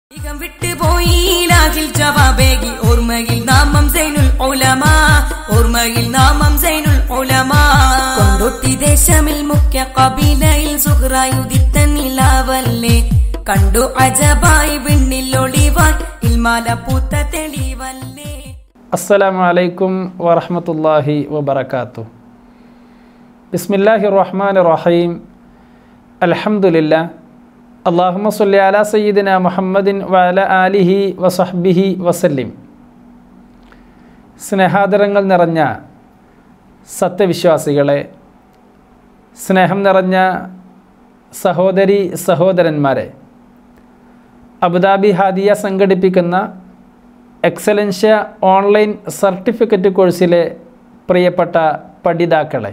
come വിട്ടുപോയി ലാഹിൽ ജവാബേകി ഓർമ്മയിൽ നാമം സൈനുൽ ഉലമ ഓർമ്മയിൽ നാമം സൈനുൽ ഉലമ കൊണ്ടൊട്ടി ദേശമിൽ മുഖ്യ കബീലയിൽ സുഹ്റായുദിത്ത നിലാവല്ലേ കണ്ടു അജബായി വിണ്ണിൽ ഒളിവാൻ ഇൽമാല പൂത്ത തെളിവല്ലേ അസ്സലാമു അലൈക്കും വറഹമത്തല്ലാഹി വബർക്കാത്തു ബിസ്മില്ലാഹി റഹ്മാൻ റഹീം അൽഹംദുലില്ല അള്ളാഹുമ സല്ലി അലാ സയ്യിദിന മുഹമ്മദിൻ വഅല ആലിഹി വസഹ്ബിഹി വസല്ലിം സ്നേഹാദരങ്ങൾ നിറഞ്ഞ സത്യവിശ്വാസികളെ സ്നേഹം നിറഞ്ഞ സഹോദരി സഹോദരന്മാരെ അബുദാബി ഹാദിയ സംഘടിപ്പിക്കുന്ന എക്സലൻഷ്യ ഓൺലൈൻ സർട്ടിഫിക്കറ്റ് കോഴ്സിലെ പ്രിയപ്പെട്ട പഠിതാക്കളെ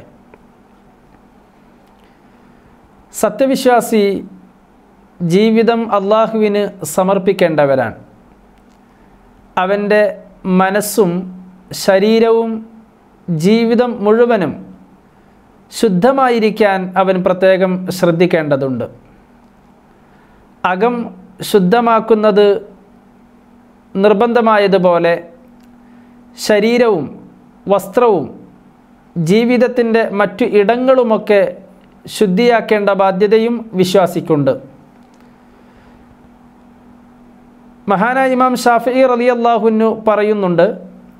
സത്യവിശ്വാസി ജീവിതം അള്ളാഹുവിന് സമർപ്പിക്കേണ്ടവരാണ് അവൻ്റെ മനസ്സും ശരീരവും ജീവിതം മുഴുവനും ശുദ്ധമായിരിക്കാൻ അവൻ പ്രത്യേകം ശ്രദ്ധിക്കേണ്ടതുണ്ട് അകം ശുദ്ധമാക്കുന്നത് നിർബന്ധമായതുപോലെ ശരീരവും വസ്ത്രവും ജീവിതത്തിൻ്റെ മറ്റു ഇടങ്ങളുമൊക്കെ ശുദ്ധിയാക്കേണ്ട ബാധ്യതയും വിശ്വാസിക്കുണ്ട് മഹാനായ ഇമാം ഷാഫി റലി അള്ളാഹുനു പറയുന്നുണ്ട്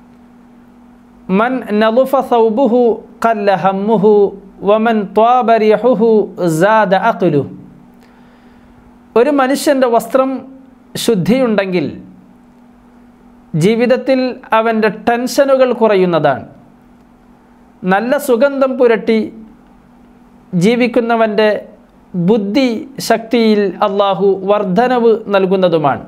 മൻ നലുഫ സൗബുഹു കല്ല ഹമ്മുഹു വമൻ ത്വാബരിഹുഹു സാദ അഖ്ലു ഒരു മനുഷ്യൻ്റെ വസ്ത്രം ശുദ്ധിയുണ്ടെങ്കിൽ ജീവിതത്തിൽ അവൻ്റെ ടെൻഷനുകൾ കുറയുന്നതാണ് നല്ല സുഗന്ധം പുരട്ടി ജീവിക്കുന്നവൻ്റെ ബുദ്ധി ശക്തിയിൽ അള്ളാഹു വർധനവ് നൽകുന്നതുമാണ്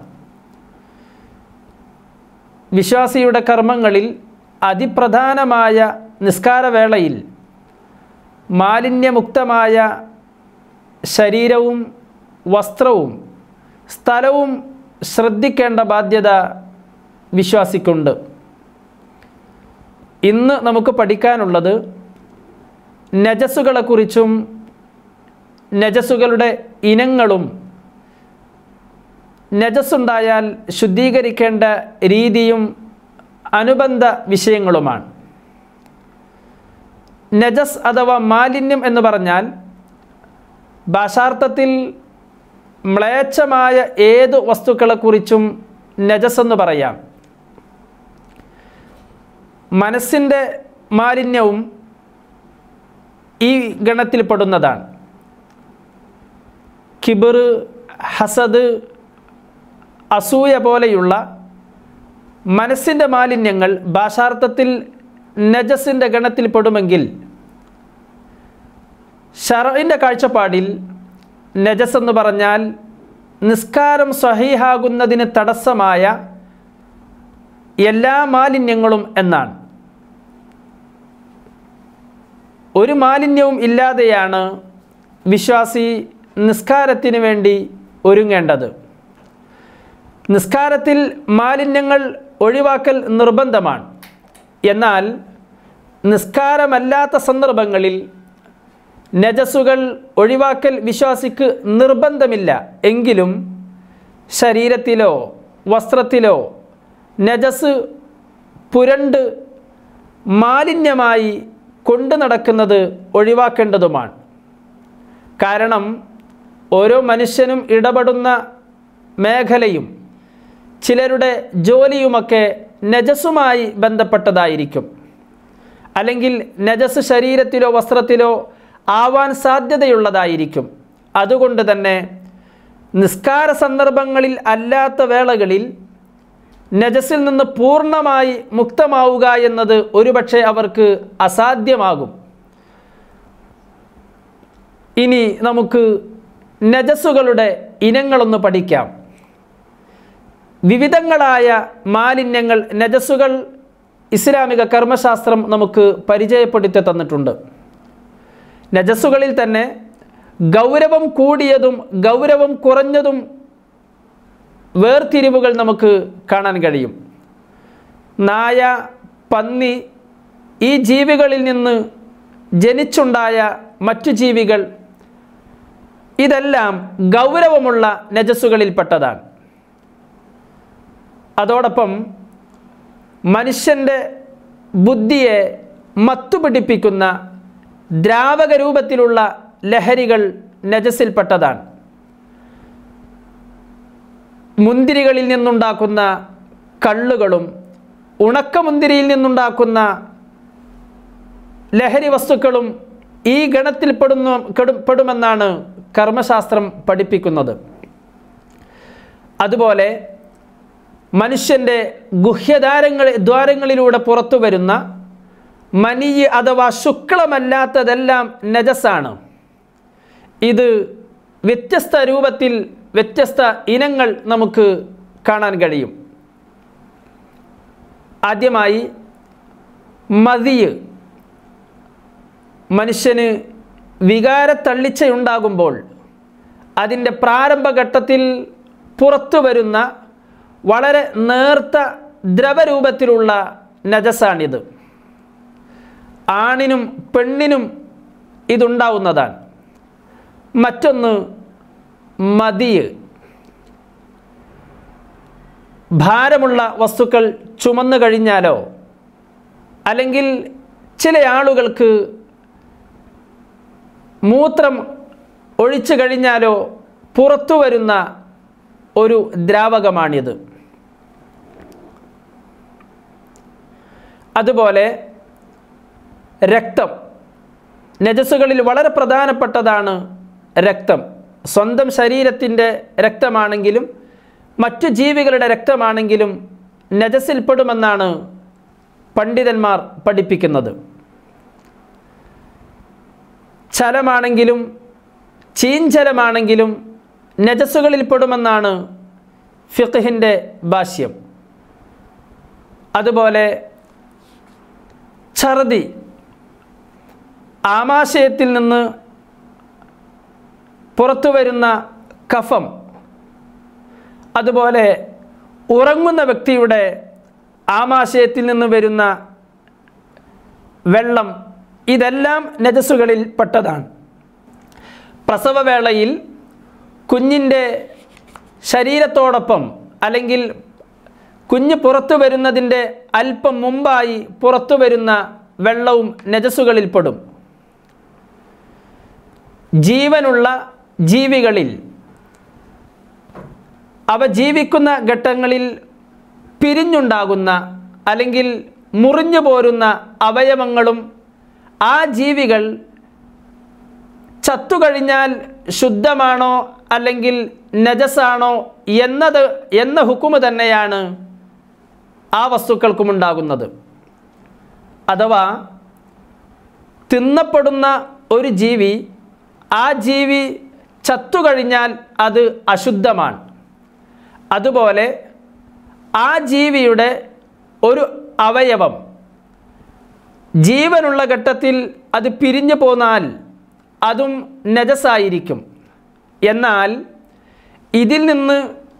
വിശ്വാസിയുടെ കർമ്മങ്ങളിൽ അതിപ്രധാനമായ നിസ്കാരവേളയിൽ മാലിന്യമുക്തമായ ശരീരവും വസ്ത്രവും സ്ഥലവും ശ്രദ്ധിക്കേണ്ട ബാധ്യത വിശ്വാസിക്കുണ്ട് ഇന്ന് നമുക്ക് പഠിക്കാനുള്ളത് നജസ്സുകളെക്കുറിച്ചും നജസ്സുകളുടെ ഇനങ്ങളും നജസ്സുണ്ടായാൽ ശുദ്ധീകരിക്കേണ്ട രീതിയും അനുബന്ധ വിഷയങ്ങളുമാണ് നജസ് അഥവാ മാലിന്യം എന്ന് പറഞ്ഞാൽ ഭാഷാർത്ഥത്തിൽ മ്ലേച്ഛമായ ഏത് വസ്തുക്കളെക്കുറിച്ചും നജസ് എന്ന് പറയാം മനസ്സിൻ്റെ മാലിന്യവും ഈ ഗണത്തിൽപ്പെടുന്നതാണ് കിബിർ ഹസദ് അസൂയ പോലെയുള്ള മനസ്സിൻ്റെ മാലിന്യങ്ങൾ ഭാഷാർത്ഥത്തിൽ നജസിൻ്റെ ഗണത്തിൽപ്പെടുമെങ്കിൽ ഷറയിൻ്റെ കാഴ്ചപ്പാടിൽ നജസ് എന്ന് പറഞ്ഞാൽ നിസ്കാരം സഹീഹാകുന്നതിന് തടസ്സമായ എല്ലാ മാലിന്യങ്ങളും എന്നാണ് ഒരു മാലിന്യവും ഇല്ലാതെയാണ് വിശ്വാസി നിസ്കാരത്തിന് വേണ്ടി ഒരുങ്ങേണ്ടത് നിസ്കാരത്തിൽ മാലിന്യങ്ങൾ ഒഴിവാക്കൽ നിർബന്ധമാണ് എന്നാൽ നിസ്കാരമല്ലാത്ത സന്ദർഭങ്ങളിൽ നജസ്സുകൾ ഒഴിവാക്കൽ വിശ്വാസിക്ക് നിർബന്ധമില്ല എങ്കിലും ശരീരത്തിലോ വസ്ത്രത്തിലോ നജസ് പുരണ്ട് മാലിന്യമായി കൊണ്ടു നടക്കുന്നത് ഒഴിവാക്കേണ്ടതുമാണ് കാരണം ഓരോ മനുഷ്യനും ഇടപെടുന്ന മേഖലയും ചിലരുടെ ജോലിയുമൊക്കെ നജസുമായി ബന്ധപ്പെട്ടതായിരിക്കും അല്ലെങ്കിൽ നജസ് ശരീരത്തിലോ വസ്ത്രത്തിലോ ആവാൻ സാധ്യതയുള്ളതായിരിക്കും അതുകൊണ്ട് തന്നെ നിസ്കാര സന്ദർഭങ്ങളിൽ അല്ലാത്ത വേളകളിൽ നജസിൽ നിന്ന് പൂർണ്ണമായി മുക്തമാവുക എന്നത് ഒരുപക്ഷെ അവർക്ക് അസാധ്യമാകും ഇനി നമുക്ക് നജസ്സുകളുടെ ഇനങ്ങളൊന്ന് പഠിക്കാം വിവിധങ്ങളായ മാലിന്യങ്ങൾ നജസ്സുകൾ ഇസ്ലാമിക കർമ്മശാസ്ത്രം നമുക്ക് പരിചയപ്പെടുത്തി തന്നിട്ടുണ്ട് നജസ്സുകളിൽ തന്നെ ഗൗരവം കൂടിയതും ഗൗരവം കുറഞ്ഞതും വേർതിരിവുകൾ നമുക്ക് കാണാൻ കഴിയും നായ പന്നി ഈ ജീവികളിൽ നിന്ന് ജനിച്ചുണ്ടായ മറ്റു ജീവികൾ ഇതെല്ലാം ഗൗരവമുള്ള നജസ്സുകളിൽപ്പെട്ടതാണ് അതോടൊപ്പം മനുഷ്യൻ്റെ ബുദ്ധിയെ മത്തുപിടിപ്പിക്കുന്ന ദ്രാവക രൂപത്തിലുള്ള ലഹരികൾ നജസിൽപ്പെട്ടതാണ് മുന്തിരികളിൽ നിന്നുണ്ടാക്കുന്ന കള്ളുകളും ഉണക്കമുന്തിരിയിൽ നിന്നുണ്ടാക്കുന്ന ലഹരി വസ്തുക്കളും ഈ ഗണത്തിൽപ്പെടുന്നു കെടു- പെടുമെന്നാണ് കർമ്മശാസ്ത്രം പഠിപ്പിക്കുന്നത് അതുപോലെ മനുഷ്യൻ്റെ ഗുഹ്യധാരങ്ങൾ ദ്വാരങ്ങളിലൂടെ പുറത്തു വരുന്ന മനിയ് അഥവാ ശുക്ലമല്ലാത്തതെല്ലാം നജസാണ് ഇത് വ്യത്യസ്ത രൂപത്തിൽ വ്യത്യസ്ത ഇനങ്ങൾ നമുക്ക് കാണാൻ കഴിയും ആദ്യമായി മതിയ് മനുഷ്യന് വികാരത്തള്ളിച്ചയുണ്ടാകുമ്പോൾ അതിൻ്റെ പ്രാരംഭഘട്ടത്തിൽ പുറത്തു വരുന്ന വളരെ നേർത്ത ദ്രവരൂപത്തിലുള്ള നജസാണിത് ആണിനും പെണ്ണിനും ഇതുണ്ടാവുന്നതാണ് മറ്റൊന്ന് മതിയ് ഭാരമുള്ള വസ്തുക്കൾ ചുമന്നു കഴിഞ്ഞാലോ അല്ലെങ്കിൽ ചില ആളുകൾക്ക് മൂത്രം ഒഴിച്ചു കഴിഞ്ഞാലോ പുറത്തു വരുന്ന ഒരു ദ്രാവകമാണിത് അതുപോലെ രക്തം നജസ്സുകളിൽ വളരെ പ്രധാനപ്പെട്ടതാണ് രക്തം സ്വന്തം ശരീരത്തിൻ്റെ രക്തമാണെങ്കിലും മറ്റു ജീവികളുടെ രക്തമാണെങ്കിലും നജസിൽപ്പെടുമെന്നാണ് പണ്ഡിതന്മാർ പഠിപ്പിക്കുന്നത് ചലമാണെങ്കിലും ചീഞ്ചലമാണെങ്കിലും നജസ്സുകളിൽപ്പെടുമെന്നാണ് ഫിഖിൻ്റെ ഭാഷ്യം അതുപോലെ ഛർദി ആമാശയത്തിൽ നിന്ന് പുറത്തു വരുന്ന കഫം അതുപോലെ ഉറങ്ങുന്ന വ്യക്തിയുടെ ആമാശയത്തിൽ നിന്ന് വരുന്ന വെള്ളം ഇതെല്ലാം നജസ്സുകളിൽ പെട്ടതാണ് പ്രസവവേളയിൽ കുഞ്ഞിൻ്റെ ശരീരത്തോടൊപ്പം അല്ലെങ്കിൽ കുഞ്ഞ് പുറത്തു വരുന്നതിൻ്റെ അല്പം മുമ്പായി പുറത്തു വരുന്ന വെള്ളവും നജസ്സുകളിൽപ്പെടും ജീവനുള്ള ജീവികളിൽ അവ ജീവിക്കുന്ന ഘട്ടങ്ങളിൽ പിരിഞ്ഞുണ്ടാകുന്ന അല്ലെങ്കിൽ മുറിഞ്ഞു പോരുന്ന അവയവങ്ങളും ആ ജീവികൾ ചത്തുകഴിഞ്ഞാൽ ശുദ്ധമാണോ അല്ലെങ്കിൽ നജസാണോ എന്നത് എന്ന ഹുക്കുമ് തന്നെയാണ് ആ വസ്തുക്കൾക്കും ഉണ്ടാകുന്നത് അഥവാ തിന്നപ്പെടുന്ന ഒരു ജീവി ആ ജീവി ചത്തുകഴിഞ്ഞാൽ അത് അശുദ്ധമാണ് അതുപോലെ ആ ജീവിയുടെ ഒരു അവയവം ജീവനുള്ള ഘട്ടത്തിൽ അത് പിരിഞ്ഞു പോന്നാൽ അതും നജസായിരിക്കും എന്നാൽ ഇതിൽ നിന്ന്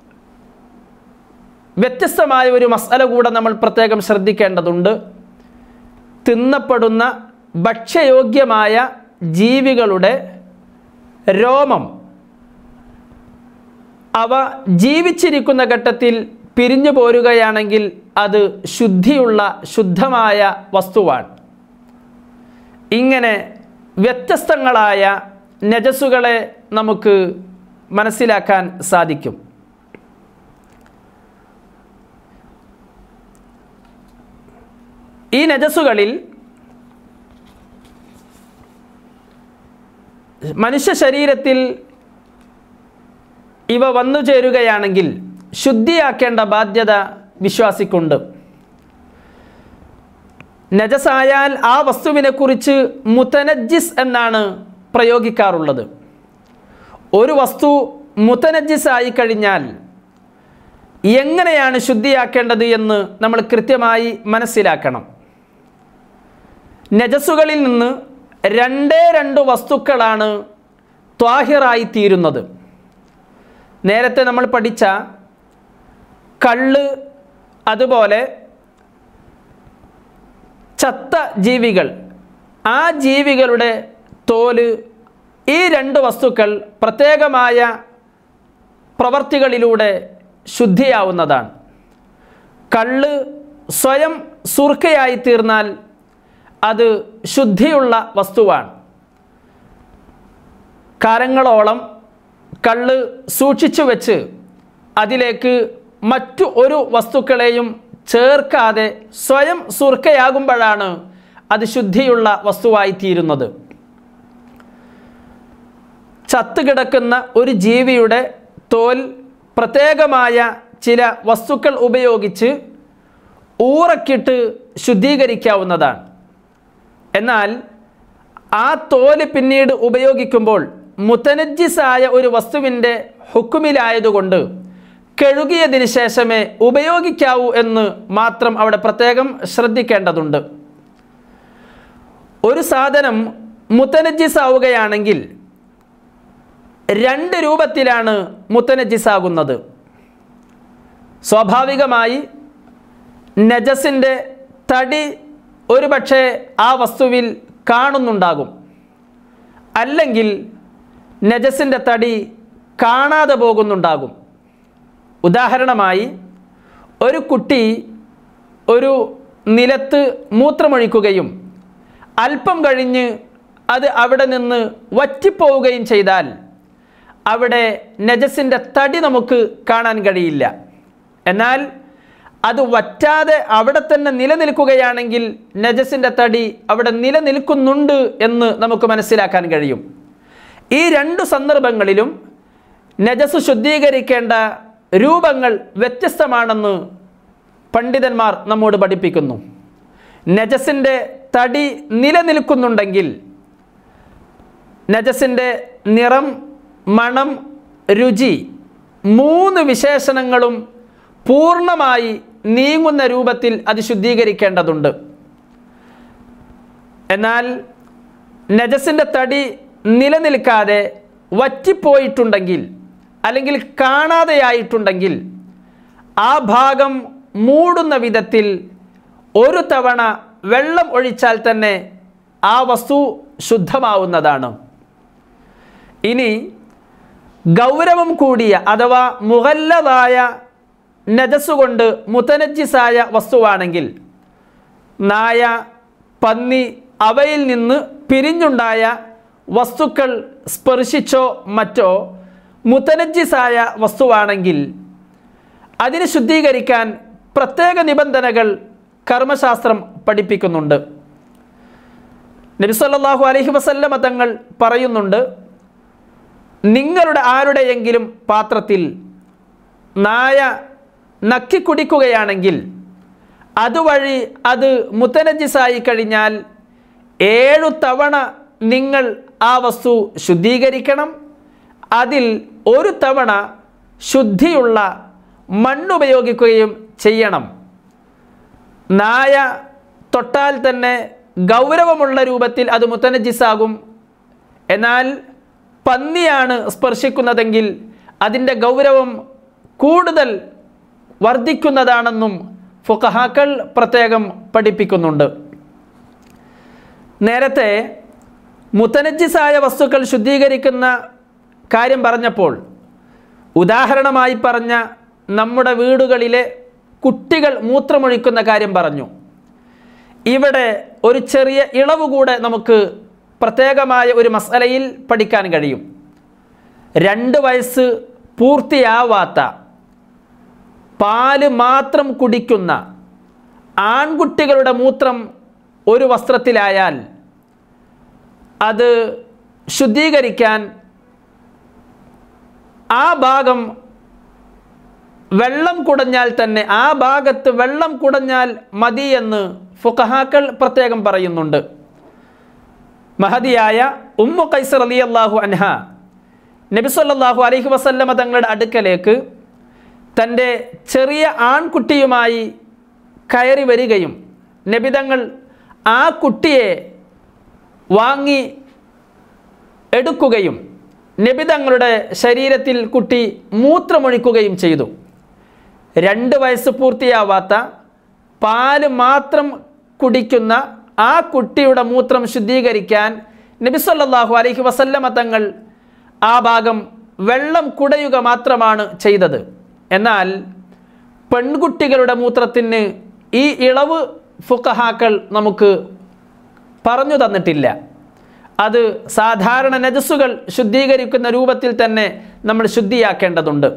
വ്യത്യസ്തമായ ഒരു മസാല കൂടെ നമ്മൾ പ്രത്യേകം ശ്രദ്ധിക്കേണ്ടതുണ്ട് തിന്നപ്പെടുന്ന ഭക്ഷ്യയോഗ്യമായ ജീവികളുടെ രോമം അവ ജീവിച്ചിരിക്കുന്ന ഘട്ടത്തിൽ പിരിഞ്ഞു പോരുകയാണെങ്കിൽ അത് ശുദ്ധിയുള്ള ശുദ്ധമായ വസ്തുവാണ് ഇങ്ങനെ വ്യത്യസ്തങ്ങളായ നജസ്സുകളെ നമുക്ക് മനസ്സിലാക്കാൻ സാധിക്കും ഈ നജസ്സുകളിൽ മനുഷ്യ ശരീരത്തിൽ ഇവ വന്നു ചേരുകയാണെങ്കിൽ ശുദ്ധിയാക്കേണ്ട ബാധ്യത വിശ്വാസിക്കുണ്ട് നജസായാൽ ആ വസ്തുവിനെക്കുറിച്ച് മുത്തനജിസ് എന്നാണ് പ്രയോഗിക്കാറുള്ളത് ഒരു വസ്തു മുത്തനജിസായി കഴിഞ്ഞാൽ എങ്ങനെയാണ് ശുദ്ധിയാക്കേണ്ടത് എന്ന് നമ്മൾ കൃത്യമായി മനസ്സിലാക്കണം നജസ്സുകളിൽ നിന്ന് രണ്ടേ രണ്ട് വസ്തുക്കളാണ് ത്വാഹിറായി തീരുന്നത് നേരത്തെ നമ്മൾ പഠിച്ച കള്ള് അതുപോലെ ചത്ത ജീവികൾ ആ ജീവികളുടെ തോല് ഈ രണ്ട് വസ്തുക്കൾ പ്രത്യേകമായ പ്രവർത്തികളിലൂടെ ശുദ്ധിയാവുന്നതാണ് കള്ള് സ്വയം സുർക്കയായി തീർന്നാൽ അത് ശുദ്ധിയുള്ള വസ്തുവാണ് കാലങ്ങളോളം കള്ള് സൂക്ഷിച്ചു വെച്ച് അതിലേക്ക് മറ്റു ഒരു വസ്തുക്കളെയും ചേർക്കാതെ സ്വയം സുർക്കയാകുമ്പോഴാണ് അത് ശുദ്ധിയുള്ള വസ്തുവായി തീരുന്നത് ചത്തുകിടക്കുന്ന ഒരു ജീവിയുടെ തോൽ പ്രത്യേകമായ ചില വസ്തുക്കൾ ഉപയോഗിച്ച് ഊറക്കിട്ട് ശുദ്ധീകരിക്കാവുന്നതാണ് എന്നാൽ ആ തോല് പിന്നീട് ഉപയോഗിക്കുമ്പോൾ മുത്തനജിസായ ഒരു വസ്തുവിൻ്റെ ഹുക്കുമിലായതുകൊണ്ട് കഴുകിയതിന് ശേഷമേ ഉപയോഗിക്കാവൂ എന്ന് മാത്രം അവിടെ പ്രത്യേകം ശ്രദ്ധിക്കേണ്ടതുണ്ട് ഒരു സാധനം മുത്തനജിസാവുകയാണെങ്കിൽ രണ്ട് രൂപത്തിലാണ് മുത്തനജിസാകുന്നത് സ്വാഭാവികമായി നജസിൻ്റെ തടി ഒരുപക്ഷെ ആ വസ്തുവിൽ കാണുന്നുണ്ടാകും അല്ലെങ്കിൽ നജസിൻ്റെ തടി കാണാതെ പോകുന്നുണ്ടാകും ഉദാഹരണമായി ഒരു കുട്ടി ഒരു നിലത്ത് മൂത്രമൊഴിക്കുകയും അല്പം കഴിഞ്ഞ് അത് അവിടെ നിന്ന് വറ്റിപ്പോവുകയും ചെയ്താൽ അവിടെ നജസിൻ്റെ തടി നമുക്ക് കാണാൻ കഴിയില്ല എന്നാൽ അത് വറ്റാതെ അവിടെ തന്നെ നിലനിൽക്കുകയാണെങ്കിൽ നജസിൻ്റെ തടി അവിടെ നിലനിൽക്കുന്നുണ്ട് എന്ന് നമുക്ക് മനസ്സിലാക്കാൻ കഴിയും ഈ രണ്ട് സന്ദർഭങ്ങളിലും നജസ് ശുദ്ധീകരിക്കേണ്ട രൂപങ്ങൾ വ്യത്യസ്തമാണെന്ന് പണ്ഡിതന്മാർ നമ്മോട് പഠിപ്പിക്കുന്നു നജസിൻ്റെ തടി നിലനിൽക്കുന്നുണ്ടെങ്കിൽ നജസിൻ്റെ നിറം മണം രുചി മൂന്ന് വിശേഷണങ്ങളും പൂർണ്ണമായി നീങ്ങുന്ന രൂപത്തിൽ അത് ശുദ്ധീകരിക്കേണ്ടതുണ്ട് എന്നാൽ നജസിൻ്റെ തടി നിലനിൽക്കാതെ വറ്റിപ്പോയിട്ടുണ്ടെങ്കിൽ അല്ലെങ്കിൽ കാണാതെയായിട്ടുണ്ടെങ്കിൽ ആ ഭാഗം മൂടുന്ന വിധത്തിൽ ഒരു തവണ വെള്ളം ഒഴിച്ചാൽ തന്നെ ആ വസ്തു ശുദ്ധമാവുന്നതാണ് ഇനി ഗൗരവം കൂടിയ അഥവാ മുഹല്ലതായ നജസ്സുകൊണ്ട് മുത്തനജിസായ വസ്തുവാണെങ്കിൽ നായ പന്നി അവയിൽ നിന്ന് പിരിഞ്ഞുണ്ടായ വസ്തുക്കൾ സ്പർശിച്ചോ മറ്റോ മുത്തനജിസായ വസ്തുവാണെങ്കിൽ അതിനെ ശുദ്ധീകരിക്കാൻ പ്രത്യേക നിബന്ധനകൾ കർമ്മശാസ്ത്രം പഠിപ്പിക്കുന്നുണ്ട് നബിസല്ലാഹു അലഹി വസല്ലമ തങ്ങൾ പറയുന്നുണ്ട് നിങ്ങളുടെ ആരുടെയെങ്കിലും പാത്രത്തിൽ നായ നക്കിക്കുടിക്കുകയാണെങ്കിൽ അതുവഴി അത് മുത്തനജിസായി കഴിഞ്ഞാൽ ഏഴു തവണ നിങ്ങൾ ആ വസ്തു ശുദ്ധീകരിക്കണം അതിൽ ഒരു തവണ ശുദ്ധിയുള്ള മണ്ണുപയോഗിക്കുകയും ചെയ്യണം നായ തൊട്ടാൽ തന്നെ ഗൗരവമുള്ള രൂപത്തിൽ അത് മുത്തനജിസാകും എന്നാൽ പന്നിയാണ് സ്പർശിക്കുന്നതെങ്കിൽ അതിൻ്റെ ഗൗരവം കൂടുതൽ വർദ്ധിക്കുന്നതാണെന്നും ഫുഖഹാക്കൾ പ്രത്യേകം പഠിപ്പിക്കുന്നുണ്ട് നേരത്തെ മുത്തനജിസായ വസ്തുക്കൾ ശുദ്ധീകരിക്കുന്ന കാര്യം പറഞ്ഞപ്പോൾ ഉദാഹരണമായി പറഞ്ഞ നമ്മുടെ വീടുകളിലെ കുട്ടികൾ മൂത്രമൊഴിക്കുന്ന കാര്യം പറഞ്ഞു ഇവിടെ ഒരു ചെറിയ ഇളവ് കൂടെ നമുക്ക് പ്രത്യേകമായ ഒരു മസലയിൽ പഠിക്കാൻ കഴിയും രണ്ട് വയസ്സ് പൂർത്തിയാവാത്ത പാല് മാത്രം കുടിക്കുന്ന ആൺകുട്ടികളുടെ മൂത്രം ഒരു വസ്ത്രത്തിലായാൽ അത് ശുദ്ധീകരിക്കാൻ ആ ഭാഗം വെള്ളം കുടഞ്ഞാൽ തന്നെ ആ ഭാഗത്ത് വെള്ളം കുടഞ്ഞാൽ മതി എന്ന് ഫുഖഹാക്കൾ പ്രത്യേകം പറയുന്നുണ്ട് മഹതിയായ ഉമ്മു കൈസർ അലി അള്ളാഹു അൻഹ നബിസല്ലാഹു അലഹി വസല്ലമ തങ്ങളുടെ അടുക്കലേക്ക് തൻ്റെ ചെറിയ ആൺകുട്ടിയുമായി കയറി വരികയും നബിതങ്ങൾ ആ കുട്ടിയെ വാങ്ങി എടുക്കുകയും നബിതങ്ങളുടെ ശരീരത്തിൽ കുട്ടി മൂത്രമൊഴിക്കുകയും ചെയ്തു രണ്ട് വയസ്സ് പൂർത്തിയാവാത്ത പാല് മാത്രം കുടിക്കുന്ന ആ കുട്ടിയുടെ മൂത്രം ശുദ്ധീകരിക്കാൻ നബിസല്ലാഹു അലൈഹി വസല്ലമ തങ്ങൾ ആ ഭാഗം വെള്ളം കുടയുക മാത്രമാണ് ചെയ്തത് എന്നാൽ പെൺകുട്ടികളുടെ മൂത്രത്തിന് ഈ ഇളവ് ഫുക്കഹാക്കൾ നമുക്ക് പറഞ്ഞു തന്നിട്ടില്ല അത് സാധാരണ നജസ്സുകൾ ശുദ്ധീകരിക്കുന്ന രൂപത്തിൽ തന്നെ നമ്മൾ ശുദ്ധിയാക്കേണ്ടതുണ്ട്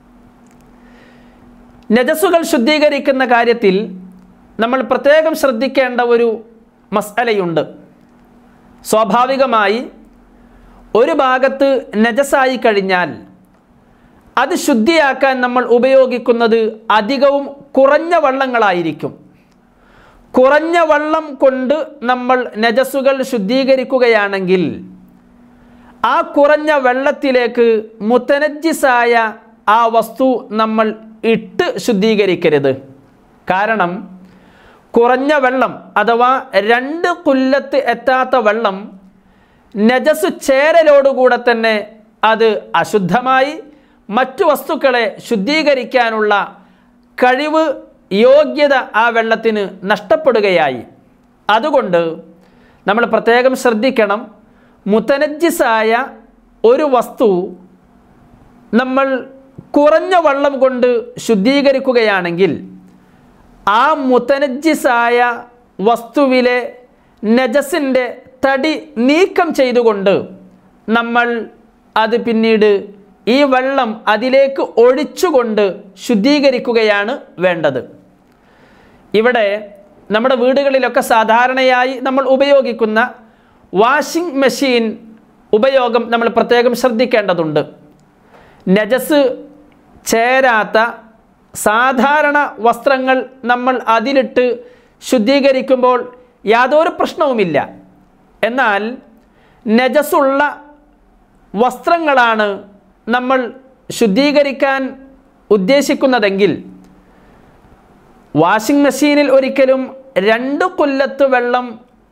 നജസ്സുകൾ ശുദ്ധീകരിക്കുന്ന കാര്യത്തിൽ നമ്മൾ പ്രത്യേകം ശ്രദ്ധിക്കേണ്ട ഒരു മസലയുണ്ട് സ്വാഭാവികമായി ഒരു ഭാഗത്ത് നജസായി കഴിഞ്ഞാൽ അത് ശുദ്ധിയാക്കാൻ നമ്മൾ ഉപയോഗിക്കുന്നത് അധികവും കുറഞ്ഞ വള്ളങ്ങളായിരിക്കും കുറഞ്ഞ വള്ളം കൊണ്ട് നമ്മൾ നജസ്സുകൾ ശുദ്ധീകരിക്കുകയാണെങ്കിൽ ആ കുറഞ്ഞ വെള്ളത്തിലേക്ക് മുത്തനജിസായ ആ വസ്തു നമ്മൾ ഇട്ട് ശുദ്ധീകരിക്കരുത് കാരണം കുറഞ്ഞ വെള്ളം അഥവാ രണ്ട് കുല്ലത്ത് എത്താത്ത വെള്ളം നജസ് ചേരലോടുകൂടെ തന്നെ അത് അശുദ്ധമായി മറ്റു വസ്തുക്കളെ ശുദ്ധീകരിക്കാനുള്ള കഴിവ് യോഗ്യത ആ വെള്ളത്തിന് നഷ്ടപ്പെടുകയായി അതുകൊണ്ട് നമ്മൾ പ്രത്യേകം ശ്രദ്ധിക്കണം മുത്തനജിസായ ഒരു വസ്തു നമ്മൾ കുറഞ്ഞ വെള്ളം കൊണ്ട് ശുദ്ധീകരിക്കുകയാണെങ്കിൽ ആ മുത്തനജിസായ വസ്തുവിലെ നജസിൻ്റെ തടി നീക്കം ചെയ്തുകൊണ്ട് നമ്മൾ അത് പിന്നീട് ഈ വെള്ളം അതിലേക്ക് ഒഴിച്ചുകൊണ്ട് ശുദ്ധീകരിക്കുകയാണ് വേണ്ടത് ഇവിടെ നമ്മുടെ വീടുകളിലൊക്കെ സാധാരണയായി നമ്മൾ ഉപയോഗിക്കുന്ന വാഷിംഗ് മെഷീൻ ഉപയോഗം നമ്മൾ പ്രത്യേകം ശ്രദ്ധിക്കേണ്ടതുണ്ട് നജസ് ചേരാത്ത സാധാരണ വസ്ത്രങ്ങൾ നമ്മൾ അതിലിട്ട് ശുദ്ധീകരിക്കുമ്പോൾ യാതൊരു പ്രശ്നവുമില്ല എന്നാൽ നജസുള്ള വസ്ത്രങ്ങളാണ് നമ്മൾ ശുദ്ധീകരിക്കാൻ ഉദ്ദേശിക്കുന്നതെങ്കിൽ വാഷിംഗ് മെഷീനിൽ ഒരിക്കലും രണ്ട് കൊല്ലത്ത് വെള്ളം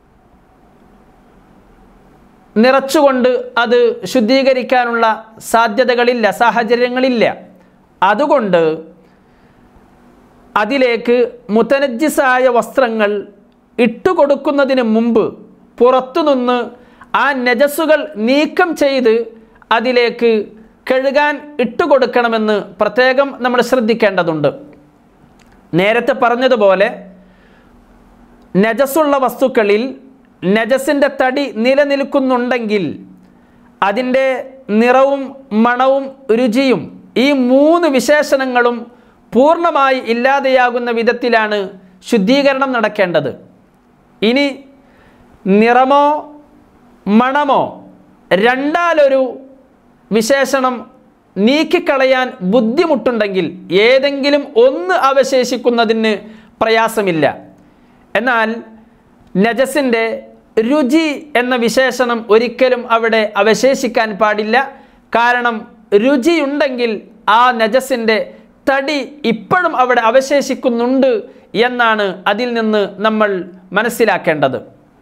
നിറച്ചുകൊണ്ട് അത് ശുദ്ധീകരിക്കാനുള്ള സാധ്യതകളില്ല സാഹചര്യങ്ങളില്ല അതുകൊണ്ട് അതിലേക്ക് മുത്തനജിസായ വസ്ത്രങ്ങൾ ഇട്ടുകൊടുക്കുന്നതിന് മുമ്പ് പുറത്തുനിന്ന് ആ നജസ്സുകൾ നീക്കം ചെയ്ത് അതിലേക്ക് കഴുകാൻ ഇട്ടുകൊടുക്കണമെന്ന് പ്രത്യേകം നമ്മൾ ശ്രദ്ധിക്കേണ്ടതുണ്ട് നേരത്തെ പറഞ്ഞതുപോലെ നജസ്സുള്ള വസ്തുക്കളിൽ നജസിൻ്റെ തടി നിലനിൽക്കുന്നുണ്ടെങ്കിൽ അതിൻ്റെ നിറവും മണവും രുചിയും ഈ മൂന്ന് വിശേഷണങ്ങളും പൂർണ്ണമായി ഇല്ലാതെയാകുന്ന വിധത്തിലാണ് ശുദ്ധീകരണം നടക്കേണ്ടത് ഇനി നിറമോ മണമോ രണ്ടാലൊരു വിശേഷണം നീക്കിക്കളയാൻ ബുദ്ധിമുട്ടുണ്ടെങ്കിൽ ഏതെങ്കിലും ഒന്ന് അവശേഷിക്കുന്നതിന് പ്രയാസമില്ല എന്നാൽ നജസിൻ്റെ രുചി എന്ന വിശേഷണം ഒരിക്കലും അവിടെ അവശേഷിക്കാൻ പാടില്ല കാരണം രുചിയുണ്ടെങ്കിൽ ആ നജസിൻ്റെ തടി ഇപ്പോഴും അവിടെ അവശേഷിക്കുന്നുണ്ട് എന്നാണ് അതിൽ നിന്ന് നമ്മൾ മനസ്സിലാക്കേണ്ടത്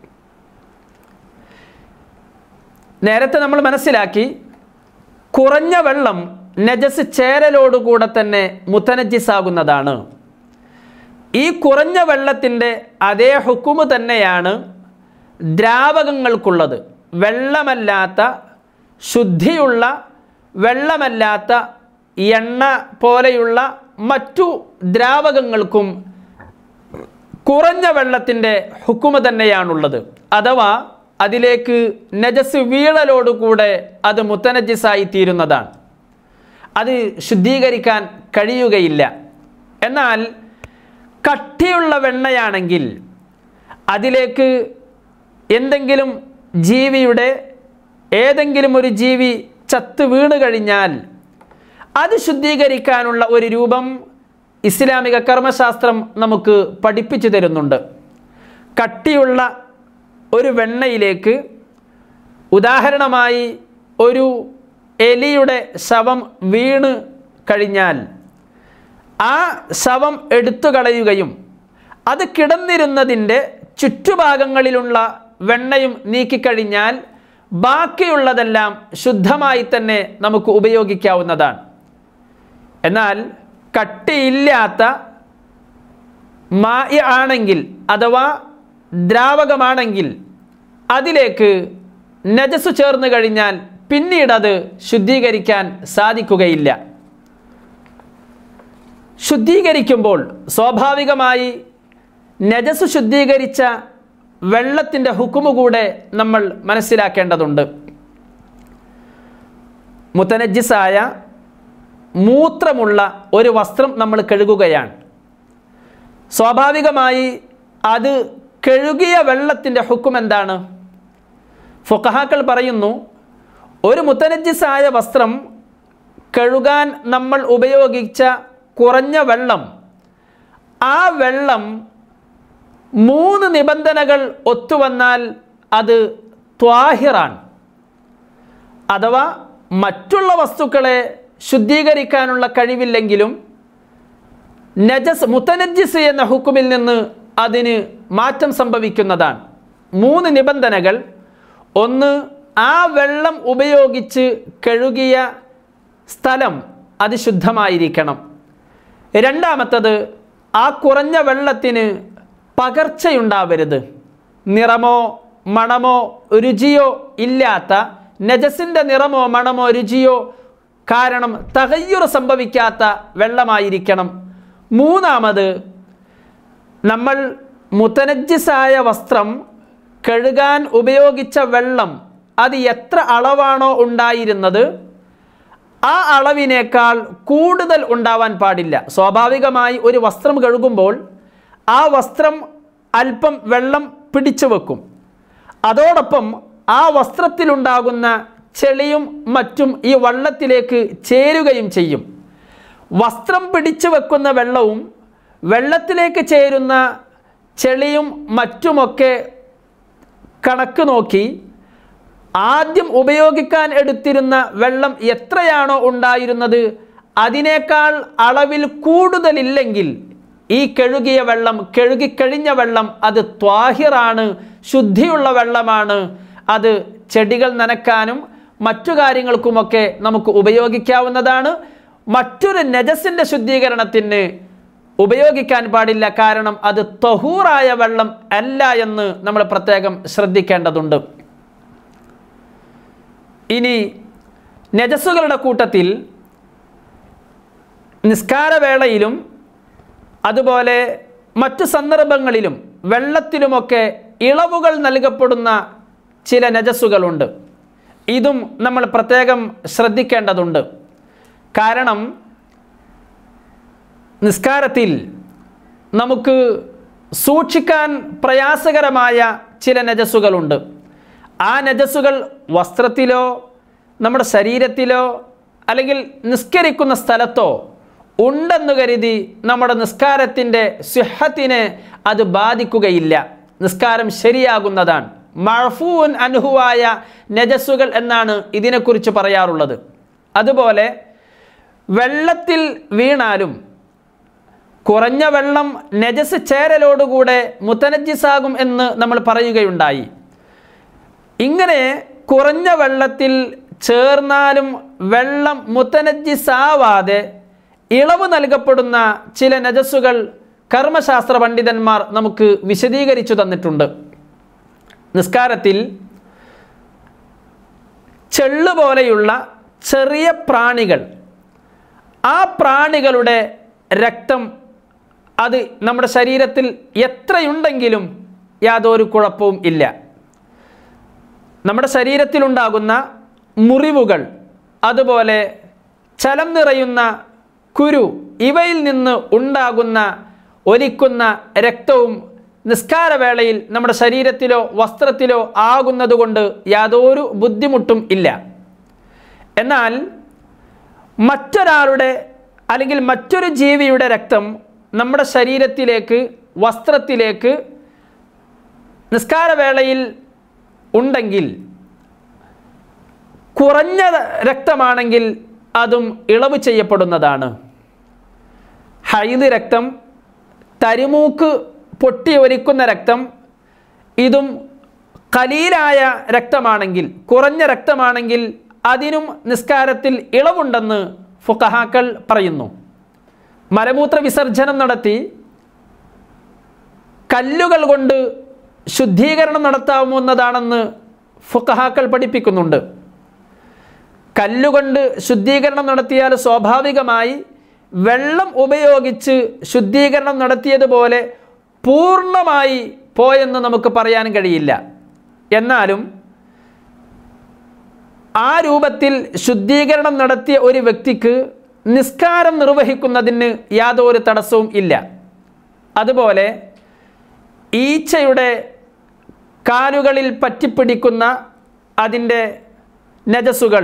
നേരത്തെ നമ്മൾ മനസ്സിലാക്കി കുറഞ്ഞ വെള്ളം നജസ് ചേരലോടുകൂടെ തന്നെ മുത്തനജിസാകുന്നതാണ് ഈ കുറഞ്ഞ വെള്ളത്തിൻ്റെ അതേ ഹുക്കുമ് തന്നെയാണ് ദ്രാവകങ്ങൾക്കുള്ളത് വെള്ളമല്ലാത്ത ശുദ്ധിയുള്ള വെള്ളമല്ലാത്ത എണ്ണ പോലെയുള്ള മറ്റു ദ്രാവകങ്ങൾക്കും കുറഞ്ഞ വെള്ളത്തിൻ്റെ ഹുക്കുമ തന്നെയാണുള്ളത് അഥവാ അതിലേക്ക് നജസ് വീഴലോടുകൂടെ അത് മുത്തനജിസായി തീരുന്നതാണ് അത് ശുദ്ധീകരിക്കാൻ കഴിയുകയില്ല എന്നാൽ കട്ടിയുള്ള വെണ്ണയാണെങ്കിൽ അതിലേക്ക് എന്തെങ്കിലും ജീവിയുടെ ഏതെങ്കിലും ഒരു ജീവി ചത്ത് വീണ് കഴിഞ്ഞാൽ അത് ശുദ്ധീകരിക്കാനുള്ള ഒരു രൂപം ഇസ്ലാമിക കർമ്മശാസ്ത്രം നമുക്ക് പഠിപ്പിച്ചു തരുന്നുണ്ട് കട്ടിയുള്ള ഒരു വെണ്ണയിലേക്ക് ഉദാഹരണമായി ഒരു എലിയുടെ ശവം വീണ് കഴിഞ്ഞാൽ ആ ശവം എടുത്തു കളയുകയും അത് കിടന്നിരുന്നതിൻ്റെ ചുറ്റുഭാഗങ്ങളിലുള്ള വെണ്ണയും നീക്കിക്കഴിഞ്ഞാൽ ബാക്കിയുള്ളതെല്ലാം ശുദ്ധമായി തന്നെ നമുക്ക് ഉപയോഗിക്കാവുന്നതാണ് എന്നാൽ കട്ടിയില്ലാത്ത മായ ആണെങ്കിൽ അഥവാ ദ്രാവകമാണെങ്കിൽ അതിലേക്ക് നജസ് ചേർന്ന് കഴിഞ്ഞാൽ പിന്നീട് അത് ശുദ്ധീകരിക്കാൻ സാധിക്കുകയില്ല ശുദ്ധീകരിക്കുമ്പോൾ സ്വാഭാവികമായി നജസ് ശുദ്ധീകരിച്ച വെള്ളത്തിൻ്റെ ഹുക്കുമു കൂടെ നമ്മൾ മനസ്സിലാക്കേണ്ടതുണ്ട് മുത്തനജിസായ മൂത്രമുള്ള ഒരു വസ്ത്രം നമ്മൾ കഴുകുകയാണ് സ്വാഭാവികമായി അത് കഴുകിയ വെള്ളത്തിൻ്റെ ഹുക്കും എന്താണ് ഫുഖഹാക്കൾ പറയുന്നു ഒരു മുത്തനജിസായ വസ്ത്രം കഴുകാൻ നമ്മൾ ഉപയോഗിച്ച കുറഞ്ഞ വെള്ളം ആ വെള്ളം മൂന്ന് നിബന്ധനകൾ ഒത്തുവന്നാൽ അത് ത്വാഹിറാണ് അഥവാ മറ്റുള്ള വസ്തുക്കളെ ശുദ്ധീകരിക്കാനുള്ള കഴിവില്ലെങ്കിലും നജസ് മുത്തനജിസ് എന്ന ഹുക്കുമിൽ നിന്ന് അതിന് മാറ്റം സംഭവിക്കുന്നതാണ് മൂന്ന് നിബന്ധനകൾ ഒന്ന് ആ വെള്ളം ഉപയോഗിച്ച് കഴുകിയ സ്ഥലം അത് ശുദ്ധമായിരിക്കണം രണ്ടാമത്തത് ആ കുറഞ്ഞ വെള്ളത്തിന് പകർച്ചയുണ്ടാവരുത് നിറമോ മണമോ രുചിയോ ഇല്ലാത്ത നജസിൻ്റെ നിറമോ മണമോ രുചിയോ കാരണം തകയ്യുറ സംഭവിക്കാത്ത വെള്ളമായിരിക്കണം മൂന്നാമത് നമ്മൾ മുത്തനജിസായ വസ്ത്രം കഴുകാൻ ഉപയോഗിച്ച വെള്ളം അത് എത്ര അളവാണോ ഉണ്ടായിരുന്നത് ആ അളവിനേക്കാൾ കൂടുതൽ ഉണ്ടാവാൻ പാടില്ല സ്വാഭാവികമായി ഒരു വസ്ത്രം കഴുകുമ്പോൾ ആ വസ്ത്രം അല്പം വെള്ളം പിടിച്ചു വെക്കും അതോടൊപ്പം ആ വസ്ത്രത്തിലുണ്ടാകുന്ന ചെളിയും മറ്റും ഈ വള്ളത്തിലേക്ക് ചേരുകയും ചെയ്യും വസ്ത്രം പിടിച്ചു വെക്കുന്ന വെള്ളവും വെള്ളത്തിലേക്ക് ചേരുന്ന ചെളിയും മറ്റുമൊക്കെ കണക്ക് നോക്കി ആദ്യം ഉപയോഗിക്കാൻ എടുത്തിരുന്ന വെള്ളം എത്രയാണോ ഉണ്ടായിരുന്നത് അതിനേക്കാൾ അളവിൽ കൂടുതലില്ലെങ്കിൽ ഈ കഴുകിയ വെള്ളം കഴുകിക്കഴിഞ്ഞ വെള്ളം അത് ത്വാഹിറാണ് ശുദ്ധിയുള്ള വെള്ളമാണ് അത് ചെടികൾ നനക്കാനും മറ്റു കാര്യങ്ങൾക്കുമൊക്കെ നമുക്ക് ഉപയോഗിക്കാവുന്നതാണ് മറ്റൊരു നജസിൻ്റെ ശുദ്ധീകരണത്തിന് ഉപയോഗിക്കാൻ പാടില്ല കാരണം അത് തൊഹൂറായ വെള്ളം അല്ല എന്ന് നമ്മൾ പ്രത്യേകം ശ്രദ്ധിക്കേണ്ടതുണ്ട് ഇനി നജസ്സുകളുടെ കൂട്ടത്തിൽ നിസ്കാരവേളയിലും അതുപോലെ മറ്റു സന്ദർഭങ്ങളിലും വെള്ളത്തിലുമൊക്കെ ഇളവുകൾ നൽകപ്പെടുന്ന ചില നജസ്സുകളുണ്ട് ഇതും നമ്മൾ പ്രത്യേകം ശ്രദ്ധിക്കേണ്ടതുണ്ട് കാരണം നിസ്കാരത്തിൽ നമുക്ക് സൂക്ഷിക്കാൻ പ്രയാസകരമായ ചില നജസ്സുകളുണ്ട് ആ നജസ്സുകൾ വസ്ത്രത്തിലോ നമ്മുടെ ശരീരത്തിലോ അല്ലെങ്കിൽ നിസ്കരിക്കുന്ന സ്ഥലത്തോ ഉണ്ടെന്ന് കരുതി നമ്മുടെ നിസ്കാരത്തിൻ്റെ സിഹത്തിനെ അത് ബാധിക്കുകയില്ല നിസ്കാരം ശരിയാകുന്നതാണ് മഴഫൂൻ അനുഹുവായ നജസ്സുകൾ എന്നാണ് ഇതിനെക്കുറിച്ച് പറയാറുള്ളത് അതുപോലെ വെള്ളത്തിൽ വീണാലും കുറഞ്ഞ വെള്ളം നജസ് ചേരലോടുകൂടെ മുത്തനജിസാകും എന്ന് നമ്മൾ പറയുകയുണ്ടായി ഇങ്ങനെ കുറഞ്ഞ വെള്ളത്തിൽ ചേർന്നാലും വെള്ളം മുത്തനജിസാവാതെ ഇളവ് നൽകപ്പെടുന്ന ചില നജസ്സുകൾ കർമ്മശാസ്ത്ര പണ്ഡിതന്മാർ നമുക്ക് വിശദീകരിച്ചു തന്നിട്ടുണ്ട് നിസ്കാരത്തിൽ ചെള്ളു പോലെയുള്ള ചെറിയ പ്രാണികൾ ആ പ്രാണികളുടെ രക്തം അത് നമ്മുടെ ശരീരത്തിൽ എത്രയുണ്ടെങ്കിലും യാതൊരു കുഴപ്പവും ഇല്ല നമ്മുടെ ശരീരത്തിലുണ്ടാകുന്ന മുറിവുകൾ അതുപോലെ ചലം നിറയുന്ന കുരു ഇവയിൽ നിന്ന് ഉണ്ടാകുന്ന ഒലിക്കുന്ന രക്തവും നിസ്കാരവേളയിൽ നമ്മുടെ ശരീരത്തിലോ വസ്ത്രത്തിലോ ആകുന്നതുകൊണ്ട് യാതൊരു ബുദ്ധിമുട്ടും ഇല്ല എന്നാൽ മറ്റൊരാളുടെ അല്ലെങ്കിൽ മറ്റൊരു ജീവിയുടെ രക്തം നമ്മുടെ ശരീരത്തിലേക്ക് വസ്ത്രത്തിലേക്ക് നിസ്കാരവേളയിൽ ഉണ്ടെങ്കിൽ കുറഞ്ഞ രക്തമാണെങ്കിൽ അതും ഇളവ് ചെയ്യപ്പെടുന്നതാണ് ഹൈദ് രക്തം തരിമൂക്ക് പൊട്ടി ഒലിക്കുന്ന രക്തം ഇതും കലീലായ രക്തമാണെങ്കിൽ കുറഞ്ഞ രക്തമാണെങ്കിൽ അതിനും നിസ്കാരത്തിൽ ഇളവുണ്ടെന്ന് ഫുക്കഹാക്കൾ പറയുന്നു മലമൂത്ര വിസർജനം നടത്തി കല്ലുകൾ കൊണ്ട് ശുദ്ധീകരണം നടത്താവുന്നതാണെന്ന് ഫുക്കഹാക്കൾ പഠിപ്പിക്കുന്നുണ്ട് കല്ലുകൊണ്ട് ശുദ്ധീകരണം നടത്തിയാൽ സ്വാഭാവികമായി വെള്ളം ഉപയോഗിച്ച് ശുദ്ധീകരണം നടത്തിയതുപോലെ പൂർണ്ണമായി പോയെന്ന് നമുക്ക് പറയാൻ കഴിയില്ല എന്നാലും ആ രൂപത്തിൽ ശുദ്ധീകരണം നടത്തിയ ഒരു വ്യക്തിക്ക് നിസ്കാരം നിർവഹിക്കുന്നതിന് യാതൊരു തടസ്സവും ഇല്ല അതുപോലെ ഈച്ചയുടെ കാലുകളിൽ പറ്റിപ്പിടിക്കുന്ന അതിൻ്റെ നജസുകൾ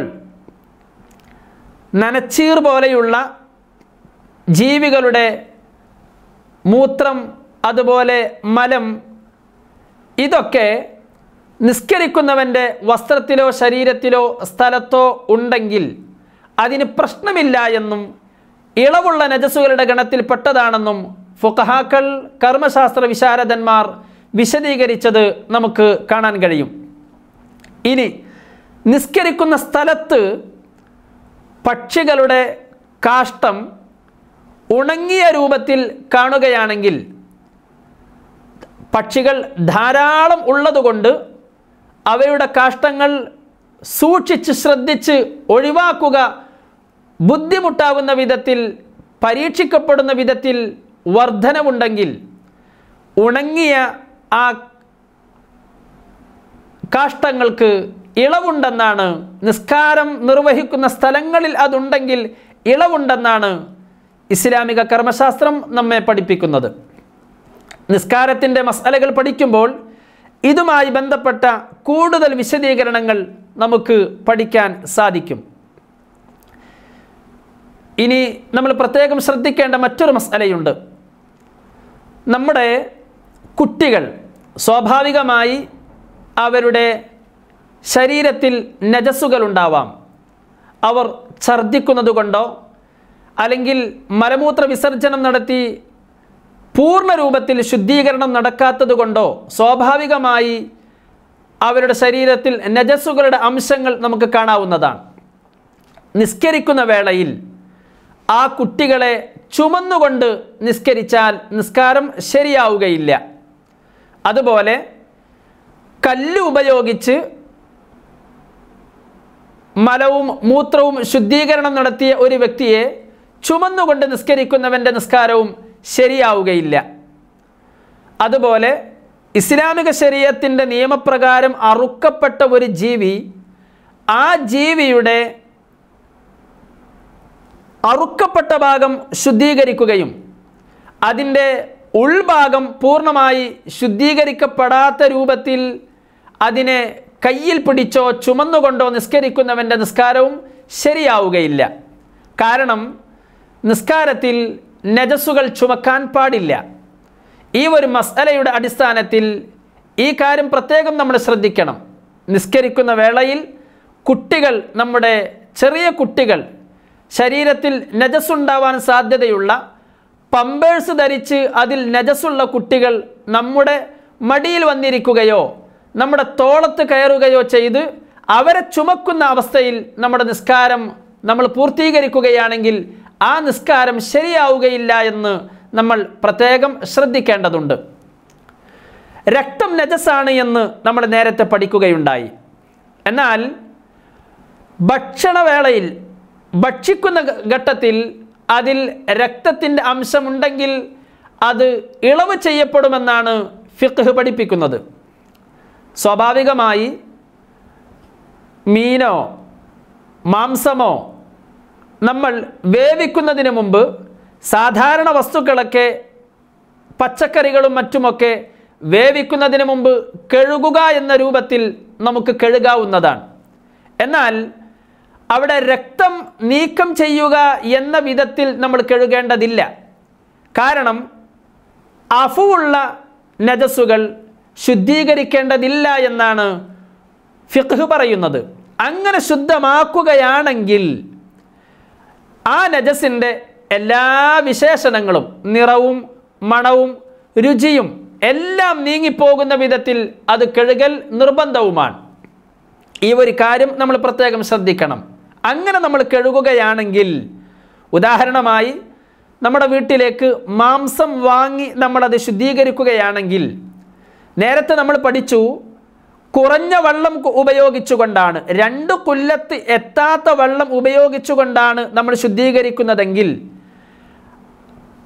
നനച്ചീർ പോലെയുള്ള ജീവികളുടെ മൂത്രം അതുപോലെ മലം ഇതൊക്കെ നിസ്കരിക്കുന്നവൻ്റെ വസ്ത്രത്തിലോ ശരീരത്തിലോ സ്ഥലത്തോ ഉണ്ടെങ്കിൽ അതിന് പ്രശ്നമില്ല എന്നും ഇളവുള്ള നജസുകളുടെ ഗണത്തിൽപ്പെട്ടതാണെന്നും ഫുഖഹാക്കൾ കർമ്മശാസ്ത്ര വിശാരദന്മാർ വിശദീകരിച്ചത് നമുക്ക് കാണാൻ കഴിയും ഇനി നിസ്കരിക്കുന്ന സ്ഥലത്ത് പക്ഷികളുടെ കാഷ്ടം ഉണങ്ങിയ രൂപത്തിൽ കാണുകയാണെങ്കിൽ പക്ഷികൾ ധാരാളം ഉള്ളതുകൊണ്ട് അവയുടെ കാഷ്ടങ്ങൾ സൂക്ഷിച്ച് ശ്രദ്ധിച്ച് ഒഴിവാക്കുക ബുദ്ധിമുട്ടാകുന്ന വിധത്തിൽ പരീക്ഷിക്കപ്പെടുന്ന വിധത്തിൽ വർധനവുണ്ടെങ്കിൽ ഉണങ്ങിയ ആ കാഷ്ടങ്ങൾക്ക് ഇളവുണ്ടെന്നാണ് നിസ്കാരം നിർവഹിക്കുന്ന സ്ഥലങ്ങളിൽ അതുണ്ടെങ്കിൽ ഇളവുണ്ടെന്നാണ് ഇസ്ലാമിക കർമ്മശാസ്ത്രം നമ്മെ പഠിപ്പിക്കുന്നത് നിസ്കാരത്തിൻ്റെ മസാലകൾ പഠിക്കുമ്പോൾ ഇതുമായി ബന്ധപ്പെട്ട കൂടുതൽ വിശദീകരണങ്ങൾ നമുക്ക് പഠിക്കാൻ സാധിക്കും ഇനി നമ്മൾ പ്രത്യേകം ശ്രദ്ധിക്കേണ്ട മറ്റൊരു മസാലയുണ്ട് നമ്മുടെ കുട്ടികൾ സ്വാഭാവികമായി അവരുടെ ശരീരത്തിൽ നജസ്സുകൾ ഉണ്ടാവാം അവർ ഛർദ്ദിക്കുന്നത് കൊണ്ടോ അല്ലെങ്കിൽ മലമൂത്ര വിസർജനം നടത്തി പൂർണ്ണ രൂപത്തിൽ ശുദ്ധീകരണം നടക്കാത്തത് കൊണ്ടോ സ്വാഭാവികമായി അവരുടെ ശരീരത്തിൽ നജസ്സുകളുടെ അംശങ്ങൾ നമുക്ക് കാണാവുന്നതാണ് നിസ്കരിക്കുന്ന വേളയിൽ ആ കുട്ടികളെ ചുമന്നുകൊണ്ട് നിസ്കരിച്ചാൽ നിസ്കാരം ശരിയാവുകയില്ല അതുപോലെ കല്ല് ഉപയോഗിച്ച് മലവും മൂത്രവും ശുദ്ധീകരണം നടത്തിയ ഒരു വ്യക്തിയെ ചുമന്നുകൊണ്ട് നിസ്കരിക്കുന്നവൻ്റെ നിസ്കാരവും ശരിയാവുകയില്ല അതുപോലെ ഇസ്ലാമിക ശരീരത്തിൻ്റെ നിയമപ്രകാരം അറുക്കപ്പെട്ട ഒരു ജീവി ആ ജീവിയുടെ അറുക്കപ്പെട്ട ഭാഗം ശുദ്ധീകരിക്കുകയും അതിൻ്റെ ഉൾഭാഗം പൂർണ്ണമായി ശുദ്ധീകരിക്കപ്പെടാത്ത രൂപത്തിൽ അതിനെ കയ്യിൽ പിടിച്ചോ ചുമന്നുകൊണ്ടോ നിസ്കരിക്കുന്നവൻ്റെ നിസ്കാരവും ശരിയാവുകയില്ല കാരണം നിസ്കാരത്തിൽ നജസ്സുകൾ ചുമക്കാൻ പാടില്ല ഈ ഒരു മസലയുടെ അടിസ്ഥാനത്തിൽ ഈ കാര്യം പ്രത്യേകം നമ്മൾ ശ്രദ്ധിക്കണം നിസ്കരിക്കുന്ന വേളയിൽ കുട്ടികൾ നമ്മുടെ ചെറിയ കുട്ടികൾ ശരീരത്തിൽ നജസ്സുണ്ടാവാൻ സാധ്യതയുള്ള പമ്പേഴ്സ് ധരിച്ച് അതിൽ നജസ്സുള്ള കുട്ടികൾ നമ്മുടെ മടിയിൽ വന്നിരിക്കുകയോ നമ്മുടെ തോളത്ത് കയറുകയോ ചെയ്ത് അവരെ ചുമക്കുന്ന അവസ്ഥയിൽ നമ്മുടെ നിസ്കാരം നമ്മൾ പൂർത്തീകരിക്കുകയാണെങ്കിൽ ആ നിസ്കാരം ശരിയാവുകയില്ല എന്ന് നമ്മൾ പ്രത്യേകം ശ്രദ്ധിക്കേണ്ടതുണ്ട് രക്തം നജസാണ് എന്ന് നമ്മൾ നേരത്തെ പഠിക്കുകയുണ്ടായി എന്നാൽ ഭക്ഷണവേളയിൽ ഭക്ഷിക്കുന്ന ഘ- ഘട്ടത്തിൽ അതിൽ രക്തത്തിൻ്റെ അംശമുണ്ടെങ്കിൽ അത് ഇളവ് ചെയ്യപ്പെടുമെന്നാണ് ഫിഖ് പഠിപ്പിക്കുന്നത് സ്വാഭാവികമായി മീനോ മാംസമോ നമ്മൾ വേവിക്കുന്നതിന് മുമ്പ് സാധാരണ വസ്തുക്കളൊക്കെ പച്ചക്കറികളും മറ്റുമൊക്കെ വേവിക്കുന്നതിന് മുമ്പ് കഴുകുക എന്ന രൂപത്തിൽ നമുക്ക് കഴുകാവുന്നതാണ് എന്നാൽ അവിടെ രക്തം നീക്കം ചെയ്യുക എന്ന വിധത്തിൽ നമ്മൾ കഴുകേണ്ടതില്ല കാരണം അഫുവുള്ള നജസ്സുകൾ ശുദ്ധീകരിക്കേണ്ടതില്ല എന്നാണ് ഫിഖ് പറയുന്നത് അങ്ങനെ ശുദ്ധമാക്കുകയാണെങ്കിൽ ആ നജസിൻ്റെ എല്ലാ വിശേഷണങ്ങളും നിറവും മണവും രുചിയും എല്ലാം നീങ്ങിപ്പോകുന്ന വിധത്തിൽ അത് കഴുകൽ നിർബന്ധവുമാണ് ഈ ഒരു കാര്യം നമ്മൾ പ്രത്യേകം ശ്രദ്ധിക്കണം അങ്ങനെ നമ്മൾ കഴുകുകയാണെങ്കിൽ ഉദാഹരണമായി നമ്മുടെ വീട്ടിലേക്ക് മാംസം വാങ്ങി നമ്മളത് ശുദ്ധീകരിക്കുകയാണെങ്കിൽ നേരത്തെ നമ്മൾ പഠിച്ചു കുറഞ്ഞ വെള്ളം കു- ഉപയോഗിച്ചുകൊണ്ടാണ് രണ്ട് കൊല്ലത്ത് എത്താത്ത വെള്ളം ഉപയോഗിച്ചുകൊണ്ടാണ് നമ്മൾ ശുദ്ധീകരിക്കുന്നതെങ്കിൽ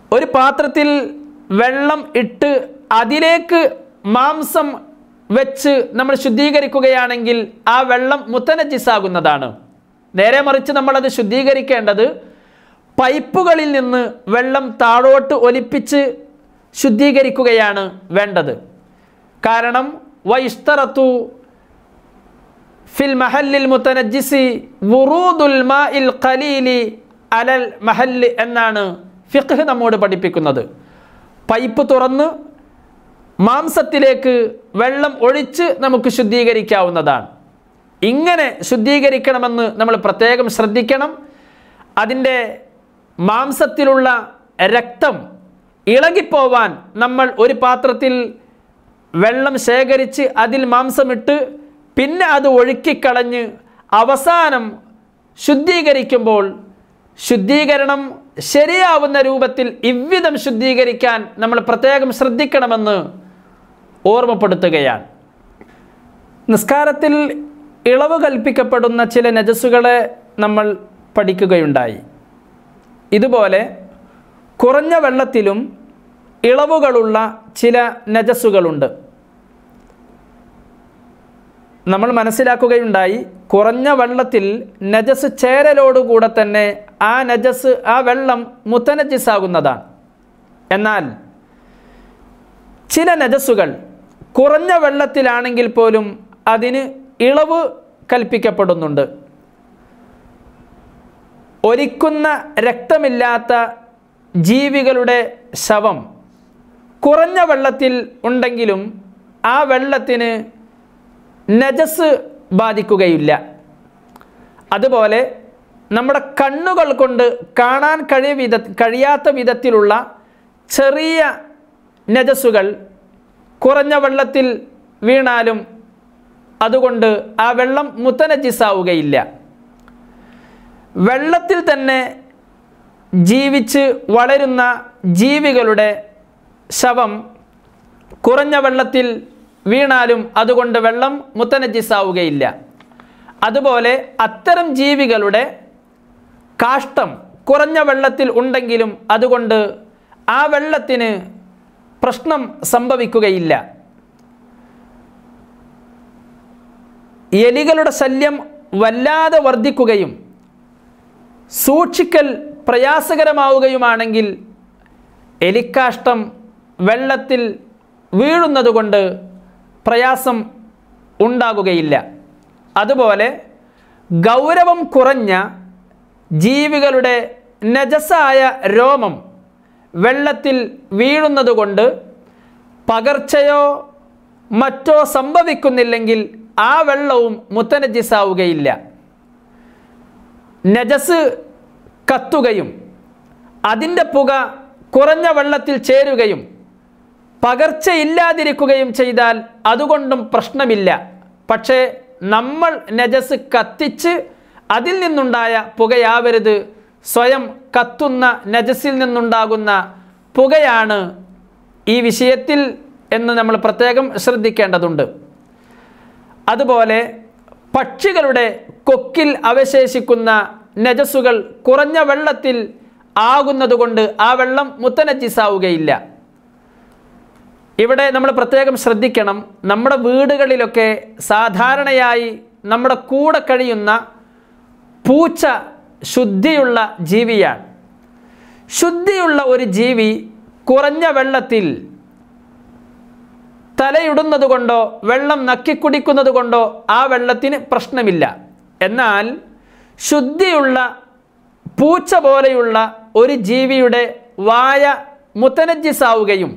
ഒരു പാത്രത്തിൽ വെള്ളം ഇട്ട് അതിലേക്ക് മാംസം വെച്ച് നമ്മൾ ശുദ്ധീകരിക്കുകയാണെങ്കിൽ ആ വെള്ളം മുത്തനജിസാകുന്നതാണ് നേരെ മറിച്ച് നമ്മളത് ശുദ്ധീകരിക്കേണ്ടത് പൈപ്പുകളിൽ നിന്ന് വെള്ളം താഴോട്ട് ഒലിപ്പിച്ച് ശുദ്ധീകരിക്കുകയാണ് വേണ്ടത് കാരണം വൈസ്തറത്തു ഫിൽ മഹല്ലിൽ മുത്തനജിസി വുറൂദുൽ മാഇൽ ഖലീലി അലൽ മഹല്ല് എന്നാണ് ഫിഖ് നമ്മോട് പഠിപ്പിക്കുന്നത് പൈപ്പ് തുറന്ന് മാംസത്തിലേക്ക് വെള്ളം ഒഴിച്ച് നമുക്ക് ശുദ്ധീകരിക്കാവുന്നതാണ് ഇങ്ങനെ ശുദ്ധീകരിക്കണമെന്ന് നമ്മൾ പ്രത്യേകം ശ്രദ്ധിക്കണം അതിൻ്റെ മാംസത്തിലുള്ള രക്തം ഇളകിപ്പോവാൻ നമ്മൾ ഒരു പാത്രത്തിൽ വെള്ളം ശേഖരിച്ച് അതിൽ മാംസമിട്ട് പിന്നെ അത് ഒഴുക്കിക്കളഞ്ഞ് അവസാനം ശുദ്ധീകരിക്കുമ്പോൾ ശുദ്ധീകരണം ശരിയാവുന്ന രൂപത്തിൽ ഇவ்விധം ശുദ്ധീകരിക്കാൻ നമ്മൾ പ്രത്യേകം ശ്രദ്ധിക്കണമെന്ന് ഓർമ്മപ്പെടുത്തുകയാണ് നിസ്കാരത്തിൽ ഇളവ് കൽപ്പിക്കപ്പെടുന്ന ചില നജസ്സുകളെ നമ്മൾ പഠിക്കുകയുണ്ടായി ഇതുപോലെ കുറഞ്ഞ വെള്ളത്തിലും ഇളവുകളുള്ള ചില നജസ്സുകളുണ്ട് നമ്മൾ മനസ്സിലാക്കുകയുണ്ടായി കുറഞ്ഞ വെള്ളത്തിൽ നജസ് ചേരലോടുകൂടെ തന്നെ ആ നജസ് ആ വെള്ളം മുത്തനജിസാകുന്നതാണ് എന്നാൽ ചില നജസ്സുകൾ കുറഞ്ഞ വെള്ളത്തിലാണെങ്കിൽ പോലും അതിന് ഇളവ് കൽപ്പിക്കപ്പെടുന്നുണ്ട് ഒരിക്കുന്ന രക്തമില്ലാത്ത ജീവികളുടെ ശവം കുറഞ്ഞ വെള്ളത്തിൽ ഉണ്ടെങ്കിലും ആ വെള്ളത്തിന് നജസ് ബാധിക്കുകയില്ല അതുപോലെ നമ്മുടെ കണ്ണുകൾ കൊണ്ട് കാണാൻ കഴിയ വിധ കഴിയാത്ത വിധത്തിലുള്ള ചെറിയ നജസ്സുകൾ കുറഞ്ഞ വെള്ളത്തിൽ വീണാലും അതുകൊണ്ട് ആ വെള്ളം മുത്തനജിസാവുകയില്ല വെള്ളത്തിൽ തന്നെ ജീവിച്ച് വളരുന്ന ജീവികളുടെ ശവം കുറഞ്ഞ വെള്ളത്തിൽ വീണാലും അതുകൊണ്ട് വെള്ളം മുത്തനജിസാവുകയില്ല അതുപോലെ അത്തരം ജീവികളുടെ കാഷ്ടം കുറഞ്ഞ വെള്ളത്തിൽ ഉണ്ടെങ്കിലും അതുകൊണ്ട് ആ വെള്ളത്തിന് പ്രശ്നം സംഭവിക്കുകയില്ല എലികളുടെ ശല്യം വല്ലാതെ വർദ്ധിക്കുകയും സൂക്ഷിക്കൽ പ്രയാസകരമാവുകയുമാണെങ്കിൽ എലിക്കാഷ്ടം വെള്ളത്തിൽ വീഴുന്നതുകൊണ്ട് പ്രയാസം ഉണ്ടാകുകയില്ല അതുപോലെ ഗൗരവം കുറഞ്ഞ ജീവികളുടെ നജസായ രോമം വെള്ളത്തിൽ വീഴുന്നതുകൊണ്ട് പകർച്ചയോ മറ്റോ സംഭവിക്കുന്നില്ലെങ്കിൽ ആ വെള്ളവും മുത്തനജിസാവുകയില്ല നജസ് കത്തുകയും അതിൻ്റെ പുക കുറഞ്ഞ വെള്ളത്തിൽ ചേരുകയും പകർച്ചയില്ലാതിരിക്കുകയും ചെയ്താൽ അതുകൊണ്ടും പ്രശ്നമില്ല പക്ഷേ നമ്മൾ നജസ് കത്തിച്ച് അതിൽ നിന്നുണ്ടായ പുകയാവരുത് സ്വയം കത്തുന്ന നജസിൽ നിന്നുണ്ടാകുന്ന പുകയാണ് ഈ വിഷയത്തിൽ എന്ന് നമ്മൾ പ്രത്യേകം ശ്രദ്ധിക്കേണ്ടതുണ്ട് അതുപോലെ പക്ഷികളുടെ കൊക്കിൽ അവശേഷിക്കുന്ന നജസ്സുകൾ കുറഞ്ഞ വെള്ളത്തിൽ ആകുന്നതുകൊണ്ട് ആ വെള്ളം മുത്തനജിസാവുകയില്ല ഇവിടെ നമ്മൾ പ്രത്യേകം ശ്രദ്ധിക്കണം നമ്മുടെ വീടുകളിലൊക്കെ സാധാരണയായി നമ്മുടെ കൂടെ കഴിയുന്ന പൂച്ച ശുദ്ധിയുള്ള ജീവിയാണ് ശുദ്ധിയുള്ള ഒരു ജീവി കുറഞ്ഞ വെള്ളത്തിൽ തലയിടുന്നത് കൊണ്ടോ വെള്ളം നക്കിക്കുടിക്കുന്നത് കൊണ്ടോ ആ വെള്ളത്തിന് പ്രശ്നമില്ല എന്നാൽ ശുദ്ധിയുള്ള പൂച്ച പോലെയുള്ള ഒരു ജീവിയുടെ വായ മുത്തനജിസാവുകയും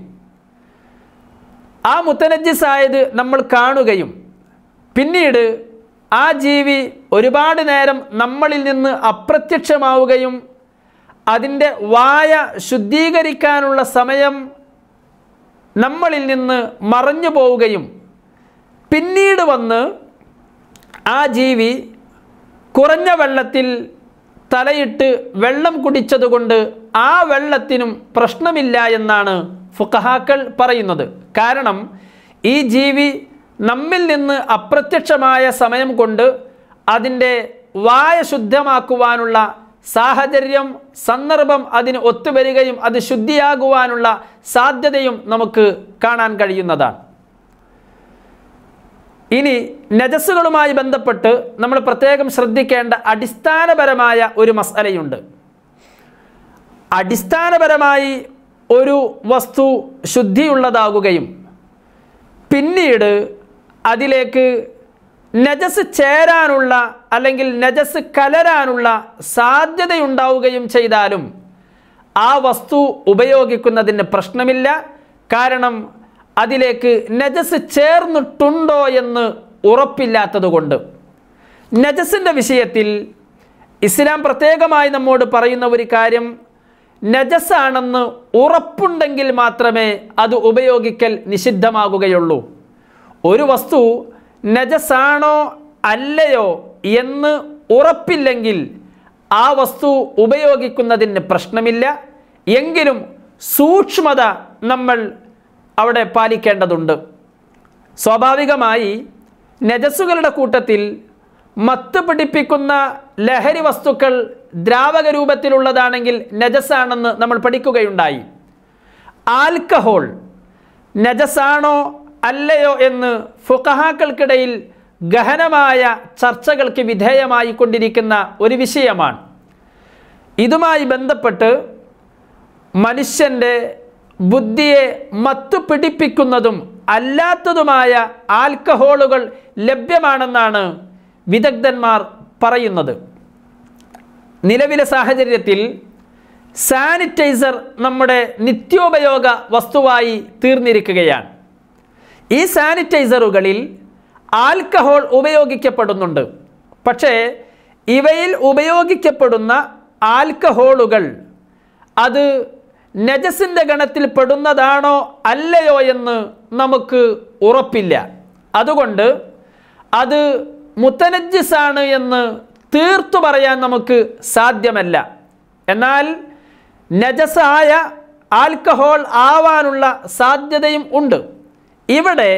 ആ മുത്തനജിസായത് നമ്മൾ കാണുകയും പിന്നീട് ആ ജീവി ഒരുപാട് നേരം നമ്മളിൽ നിന്ന് അപ്രത്യക്ഷമാവുകയും അതിൻ്റെ വായ ശുദ്ധീകരിക്കാനുള്ള സമയം നമ്മളിൽ നിന്ന് മറഞ്ഞു പോവുകയും പിന്നീട് വന്ന് ആ ജീവി കുറഞ്ഞ വെള്ളത്തിൽ തലയിട്ട് വെള്ളം കുടിച്ചതുകൊണ്ട് ആ വെള്ളത്തിനും പ്രശ്നമില്ല എന്നാണ് ഫുക്കഹാക്കൾ പറയുന്നത് കാരണം ഈ ജീവി നമ്മിൽ നിന്ന് അപ്രത്യക്ഷമായ സമയം കൊണ്ട് അതിൻ്റെ വായ ശുദ്ധമാക്കുവാനുള്ള സാഹചര്യം സന്ദർഭം അതിന് ഒത്തുവരികയും അത് ശുദ്ധിയാകുവാനുള്ള സാധ്യതയും നമുക്ക് കാണാൻ കഴിയുന്നതാണ് ഇനി നജസ്സുകളുമായി ബന്ധപ്പെട്ട് നമ്മൾ പ്രത്യേകം ശ്രദ്ധിക്കേണ്ട അടിസ്ഥാനപരമായ ഒരു മസലയുണ്ട് അടിസ്ഥാനപരമായി ഒരു വസ്തു ശുദ്ധിയുള്ളതാകുകയും പിന്നീട് അതിലേക്ക് നജസ് ചേരാനുള്ള അല്ലെങ്കിൽ നജസ് കലരാനുള്ള സാധ്യതയുണ്ടാവുകയും ചെയ്താലും ആ വസ്തു ഉപയോഗിക്കുന്നതിന് പ്രശ്നമില്ല കാരണം അതിലേക്ക് നജസ് ചേർന്നിട്ടുണ്ടോ എന്ന് ഉറപ്പില്ലാത്തതുകൊണ്ട് നജസിൻ്റെ വിഷയത്തിൽ ഇസ്ലാം പ്രത്യേകമായി നമ്മോട് പറയുന്ന ഒരു കാര്യം നജസാണെന്ന് ഉറപ്പുണ്ടെങ്കിൽ മാത്രമേ അത് ഉപയോഗിക്കൽ നിഷിദ്ധമാകുകയുള്ളൂ ഒരു വസ്തു നജസാണോ അല്ലയോ എന്ന് ഉറപ്പില്ലെങ്കിൽ ആ വസ്തു ഉപയോഗിക്കുന്നതിന് പ്രശ്നമില്ല എങ്കിലും സൂക്ഷ്മത നമ്മൾ അവിടെ പാലിക്കേണ്ടതുണ്ട് സ്വാഭാവികമായി നജസ്സുകളുടെ കൂട്ടത്തിൽ മത്ത് പിടിപ്പിക്കുന്ന ലഹരി വസ്തുക്കൾ ദ്രാവക രൂപത്തിലുള്ളതാണെങ്കിൽ നജസാണെന്ന് നമ്മൾ പഠിക്കുകയുണ്ടായി ആൽക്കഹോൾ നജസാണോ അല്ലയോ എന്ന് ഫുഖഹാക്കൾക്കിടയിൽ ഗഹനമായ ചർച്ചകൾക്ക് വിധേയമായി കൊണ്ടിരിക്കുന്ന ഒരു വിഷയമാണ് ഇതുമായി ബന്ധപ്പെട്ട് മനുഷ്യൻ്റെ ബുദ്ധിയെ മത്തു പിടിപ്പിക്കുന്നതും അല്ലാത്തതുമായ ആൽക്കഹോളുകൾ ലഭ്യമാണെന്നാണ് വിദഗ്ധന്മാർ പറയുന്നത് നിലവിലെ സാഹചര്യത്തിൽ സാനിറ്റൈസർ നമ്മുടെ നിത്യോപയോഗ വസ്തുവായി തീർന്നിരിക്കുകയാണ് ഈ സാനിറ്റൈസറുകളിൽ ആൽക്കഹോൾ ഉപയോഗിക്കപ്പെടുന്നുണ്ട് പക്ഷേ ഇവയിൽ ഉപയോഗിക്കപ്പെടുന്ന ആൽക്കഹോളുകൾ അത് നജസിൻ്റെ ഗണത്തിൽ പെടുന്നതാണോ അല്ലയോ എന്ന് നമുക്ക് ഉറപ്പില്ല അതുകൊണ്ട് അത് മുത്തനജിസാണ് എന്ന് തീർത്തു പറയാൻ നമുക്ക് സാധ്യമല്ല എന്നാൽ നജസായ ആൽക്കഹോൾ ആവാനുള്ള സാധ്യതയും ഉണ്ട് ഇവിടെ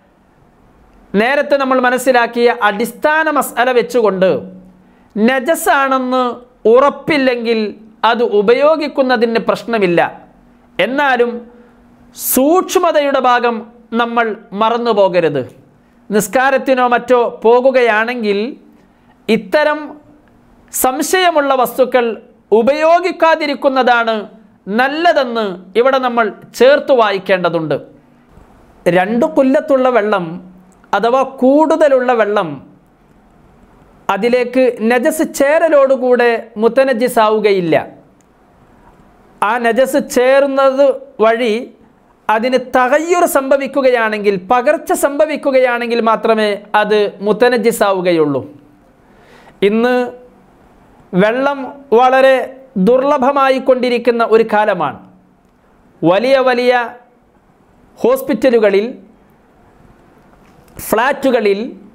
നേരത്തെ നമ്മൾ മനസ്സിലാക്കിയ അടിസ്ഥാന മസാല വെച്ചുകൊണ്ട് നജസാണെന്ന് ഉറപ്പില്ലെങ്കിൽ അത് ഉപയോഗിക്കുന്നതിന് പ്രശ്നമില്ല എന്നാലും സൂക്ഷ്മതയുടെ ഭാഗം നമ്മൾ മറന്നു പോകരുത് നിസ്കാരത്തിനോ മറ്റോ പോകുകയാണെങ്കിൽ ഇത്തരം സംശയമുള്ള വസ്തുക്കൾ ഉപയോഗിക്കാതിരിക്കുന്നതാണ് നല്ലതെന്ന് ഇവിടെ നമ്മൾ ചേർത്ത് വായിക്കേണ്ടതുണ്ട് രണ്ട് കൊല്ലത്തുള്ള വെള്ളം അഥവാ കൂടുതലുള്ള വെള്ളം അതിലേക്ക് നജസ് ചേരലോടുകൂടെ മുത്തനജിസ് ആവുകയില്ല ആ നജസ് ചേർന്നത് വഴി അതിന് തകയ്യുർ സംഭവിക്കുകയാണെങ്കിൽ പകർച്ച സംഭവിക്കുകയാണെങ്കിൽ മാത്രമേ അത് മുത്തനജിസ് ആവുകയുള്ളൂ ഇന്ന് വെള്ളം വളരെ ദുർലഭമായി കൊണ്ടിരിക്കുന്ന ഒരു കാലമാണ് വലിയ വലിയ ഹോസ്പിറ്റലുകളിൽ ഫ്ലാറ്റുകളിൽ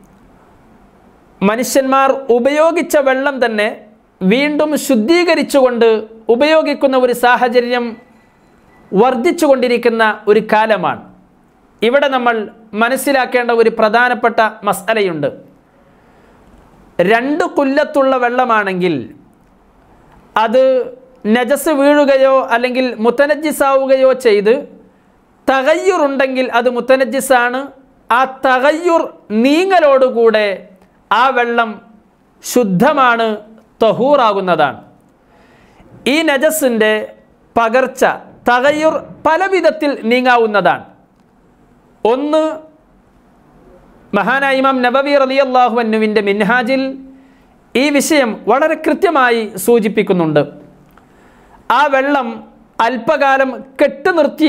മനുഷ്യന്മാർ ഉപയോഗിച്ച വെള്ളം തന്നെ വീണ്ടും ശുദ്ധീകരിച്ചുകൊണ്ട് ഉപയോഗിക്കുന്ന ഒരു സാഹചര്യം വർദ്ധിച്ചുകൊണ്ടിരിക്കുന്ന ഒരു കാലമാണ് ഇവിടെ നമ്മൾ മനസ്സിലാക്കേണ്ട ഒരു പ്രധാനപ്പെട്ട മസലയുണ്ട് രണ്ട് കുല്ലത്തുള്ള വെള്ളമാണെങ്കിൽ അത് നജസ് വീഴുകയോ അല്ലെങ്കിൽ മുത്തനജിസാവുകയോ ചെയ്ത് തകയ്യുറുണ്ടെങ്കിൽ അത് മുത്തനജിസാണ് ആ തകയ്യുർ നീങ്ങലോടുകൂടെ ആ വെള്ളം ശുദ്ധമാണ് തഹൂറാകുന്നതാണ് ഈ നജസിൻ്റെ പകർച്ച തകയ്യുർ പല വിധത്തിൽ നീങ്ങാവുന്നതാണ് ഒന്ന് മഹാനായ ഇമാം നബവി റളിയല്ലാഹു അന്നുവിൻ്റെ മിൻഹാജിൽ ഈ വിഷയം വളരെ കൃത്യമായി സൂചിപ്പിക്കുന്നുണ്ട് ആ വെള്ളം അല്പകാലം കെട്ടുനിർത്തി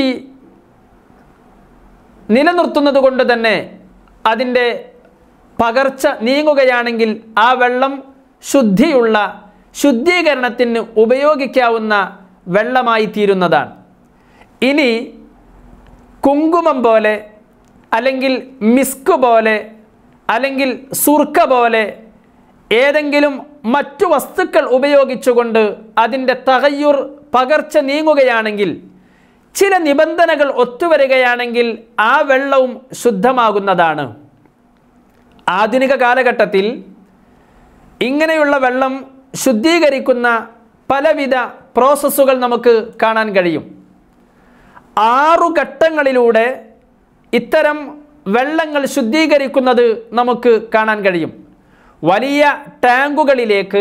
നിലനിർത്തുന്നത് കൊണ്ട് തന്നെ അതിൻ്റെ പകർച്ച നീങ്ങുകയാണെങ്കിൽ ആ വെള്ളം ശുദ്ധിയുള്ള ശുദ്ധീകരണത്തിന് ഉപയോഗിക്കാവുന്ന വെള്ളമായി തീരുന്നതാണ് ഇനി കുങ്കുമം പോലെ അല്ലെങ്കിൽ മിസ്ക് പോലെ അല്ലെങ്കിൽ സുർക്ക പോലെ ഏതെങ്കിലും മറ്റു വസ്തുക്കൾ ഉപയോഗിച്ചുകൊണ്ട് അതിൻ്റെ തകയ്യുർ പകർച്ച നീങ്ങുകയാണെങ്കിൽ ചില നിബന്ധനകൾ ഒത്തുവരികയാണെങ്കിൽ ആ വെള്ളവും ശുദ്ധമാകുന്നതാണ് ആധുനിക കാലഘട്ടത്തിൽ ഇങ്ങനെയുള്ള വെള്ളം ശുദ്ധീകരിക്കുന്ന പലവിധ പ്രോസസ്സുകൾ നമുക്ക് കാണാൻ കഴിയും ആറു ഘട്ടങ്ങളിലൂടെ ഇത്തരം വെള്ളങ്ങൾ ശുദ്ധീകരിക്കുന്നത് നമുക്ക് കാണാൻ കഴിയും വലിയ ടാങ്കുകളിലേക്ക്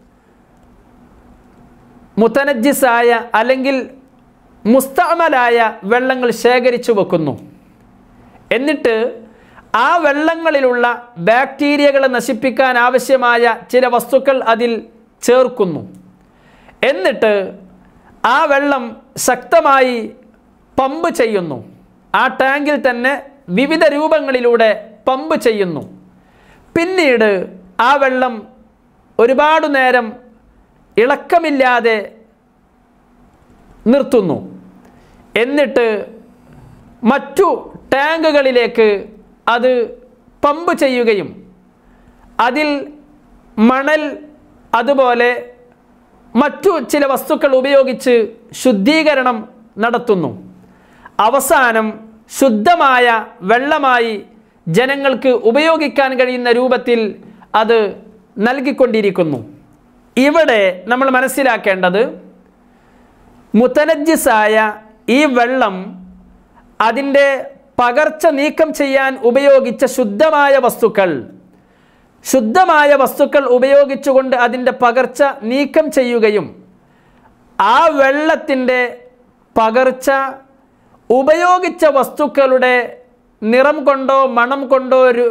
മുത്തനജിസായ അല്ലെങ്കിൽ മുസ്തമലായ വെള്ളങ്ങൾ ശേഖരിച്ചു വെക്കുന്നു എന്നിട്ട് ആ വെള്ളങ്ങളിലുള്ള ബാക്ടീരിയകളെ നശിപ്പിക്കാൻ ആവശ്യമായ ചില വസ്തുക്കൾ അതിൽ ചേർക്കുന്നു എന്നിട്ട് ആ വെള്ളം ശക്തമായി പമ്പ് ചെയ്യുന്നു ആ ടാങ്കിൽ തന്നെ വിവിധ രൂപങ്ങളിലൂടെ പമ്പ് ചെയ്യുന്നു പിന്നീട് ആ വെള്ളം ഒരുപാട് നേരം ഇളക്കമില്ലാതെ നിർത്തുന്നു എന്നിട്ട് മറ്റു ടാങ്കുകളിലേക്ക് അത് പമ്പ് ചെയ്യുകയും അതിൽ മണൽ അതുപോലെ മറ്റു ചില വസ്തുക്കൾ ഉപയോഗിച്ച് ശുദ്ധീകരണം നടത്തുന്നു അവസാനം ശുദ്ധമായ വെള്ളമായി ജനങ്ങൾക്ക് ഉപയോഗിക്കാൻ കഴിയുന്ന രൂപത്തിൽ അത് നൽകിക്കൊണ്ടിരിക്കുന്നു ഇവിടെ നമ്മൾ മനസ്സിലാക്കേണ്ടത് മുത്തനജിസായ ഈ വെള്ളം അതിൻ്റെ പകർച്ച നീക്കം ചെയ്യാൻ ഉപയോഗിച്ച ശുദ്ധമായ വസ്തുക്കൾ ശുദ്ധമായ വസ്തുക്കൾ ഉപയോഗിച്ചുകൊണ്ട് അതിൻ്റെ പകർച്ച നീക്കം ചെയ്യുകയും ആ വെള്ളത്തിൻ്റെ പകർച്ച ഉപയോഗിച്ച വസ്തുക്കളുടെ നിറം കൊണ്ടോ മണം കൊണ്ടോ ഒരു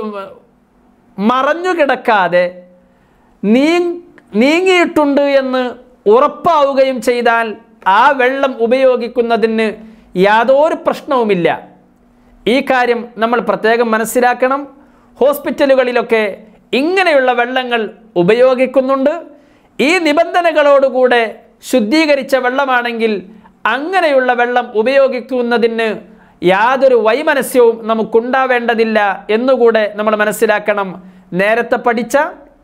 മറഞ്ഞു കിടക്കാതെ നീ നീങ്ങിയിട്ടുണ്ട് എന്ന് ഉറപ്പാവുകയും ചെയ്താൽ ആ വെള്ളം ഉപയോഗിക്കുന്നതിന് യാതൊരു പ്രശ്നവുമില്ല ഈ കാര്യം നമ്മൾ പ്രത്യേകം മനസ്സിലാക്കണം ഹോസ്പിറ്റലുകളിലൊക്കെ ഇങ്ങനെയുള്ള വെള്ളങ്ങൾ ഉപയോഗിക്കുന്നുണ്ട് ഈ നിബന്ധനകളോടുകൂടെ ശുദ്ധീകരിച്ച വെള്ളമാണെങ്കിൽ അങ്ങനെയുള്ള വെള്ളം ഉപയോഗിക്കുന്നതിന് യാതൊരു വൈമനസ്യവും നമുക്കുണ്ടാവേണ്ടതില്ല എന്നുകൂടെ നമ്മൾ മനസ്സിലാക്കണം നേരത്തെ പഠിച്ച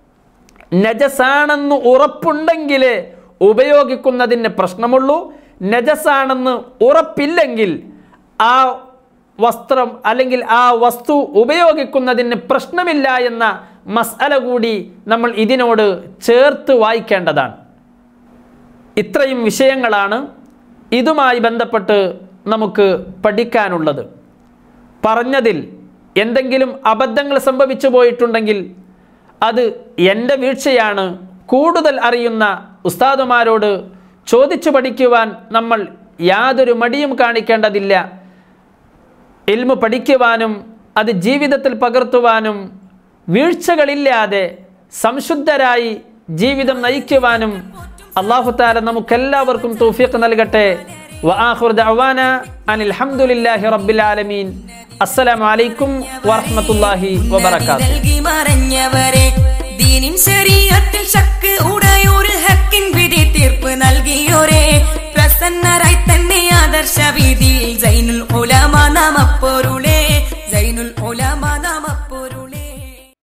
നജസാണെന്ന് ഉറപ്പുണ്ടെങ്കിലേ ഉപയോഗിക്കുന്നതിന് പ്രശ്നമുള്ളൂ നജസാണെന്ന് ഉറപ്പില്ലെങ്കിൽ ആ വസ്ത്രം അല്ലെങ്കിൽ ആ വസ്തു ഉപയോഗിക്കുന്നതിന് പ്രശ്നമില്ല എന്ന മസാല കൂടി നമ്മൾ ഇതിനോട് ചേർത്ത് വായിക്കേണ്ടതാണ് ഇത്രയും വിഷയങ്ങളാണ് ഇതുമായി ബന്ധപ്പെട്ട് നമുക്ക് പഠിക്കാനുള്ളത് പറഞ്ഞതിൽ എന്തെങ്കിലും അബദ്ധങ്ങൾ സംഭവിച്ചു പോയിട്ടുണ്ടെങ്കിൽ അത് എൻ്റെ വീഴ്ചയാണ് കൂടുതൽ അറിയുന്ന ഉസ്താദുമാരോട് ചോദിച്ചു പഠിക്കുവാൻ നമ്മൾ യാതൊരു മടിയും കാണിക്കേണ്ടതില്ല ഇൽമു പഠിക്കുവാനും അത് ജീവിതത്തിൽ പകർത്തുവാനും വീഴ്ചകളില്ലാതെ സംശുദ്ധരായി ജീവിതം നയിക്കുവാനും അള്ളാഹു താല നമുക്കെല്ലാവർക്കും തൗഫീഖ് നൽകട്ടെ വആഖിറു ദഅവാന അനിൽ ഹംദുലില്ലാഹി റബ്ബിൽ ആലമീൻ അസ്സലാമു അലൈക്കും വറഹ്മത്തുള്ളാഹി വബറകാതുഹു നൽകി മറഞ്ഞവരെ ദീനിൻ ശരീരത്തിൽ ശക്ക് ഉടയൊരു ഹക്കിൻ വിധി തീർപ്പ് നൽകിയോരെ പ്രസന്നരായി തന്നെ ആദർശ വീതിയിൽ ജൈനുൽ ഉലമ നാമപ്പൊരുളെ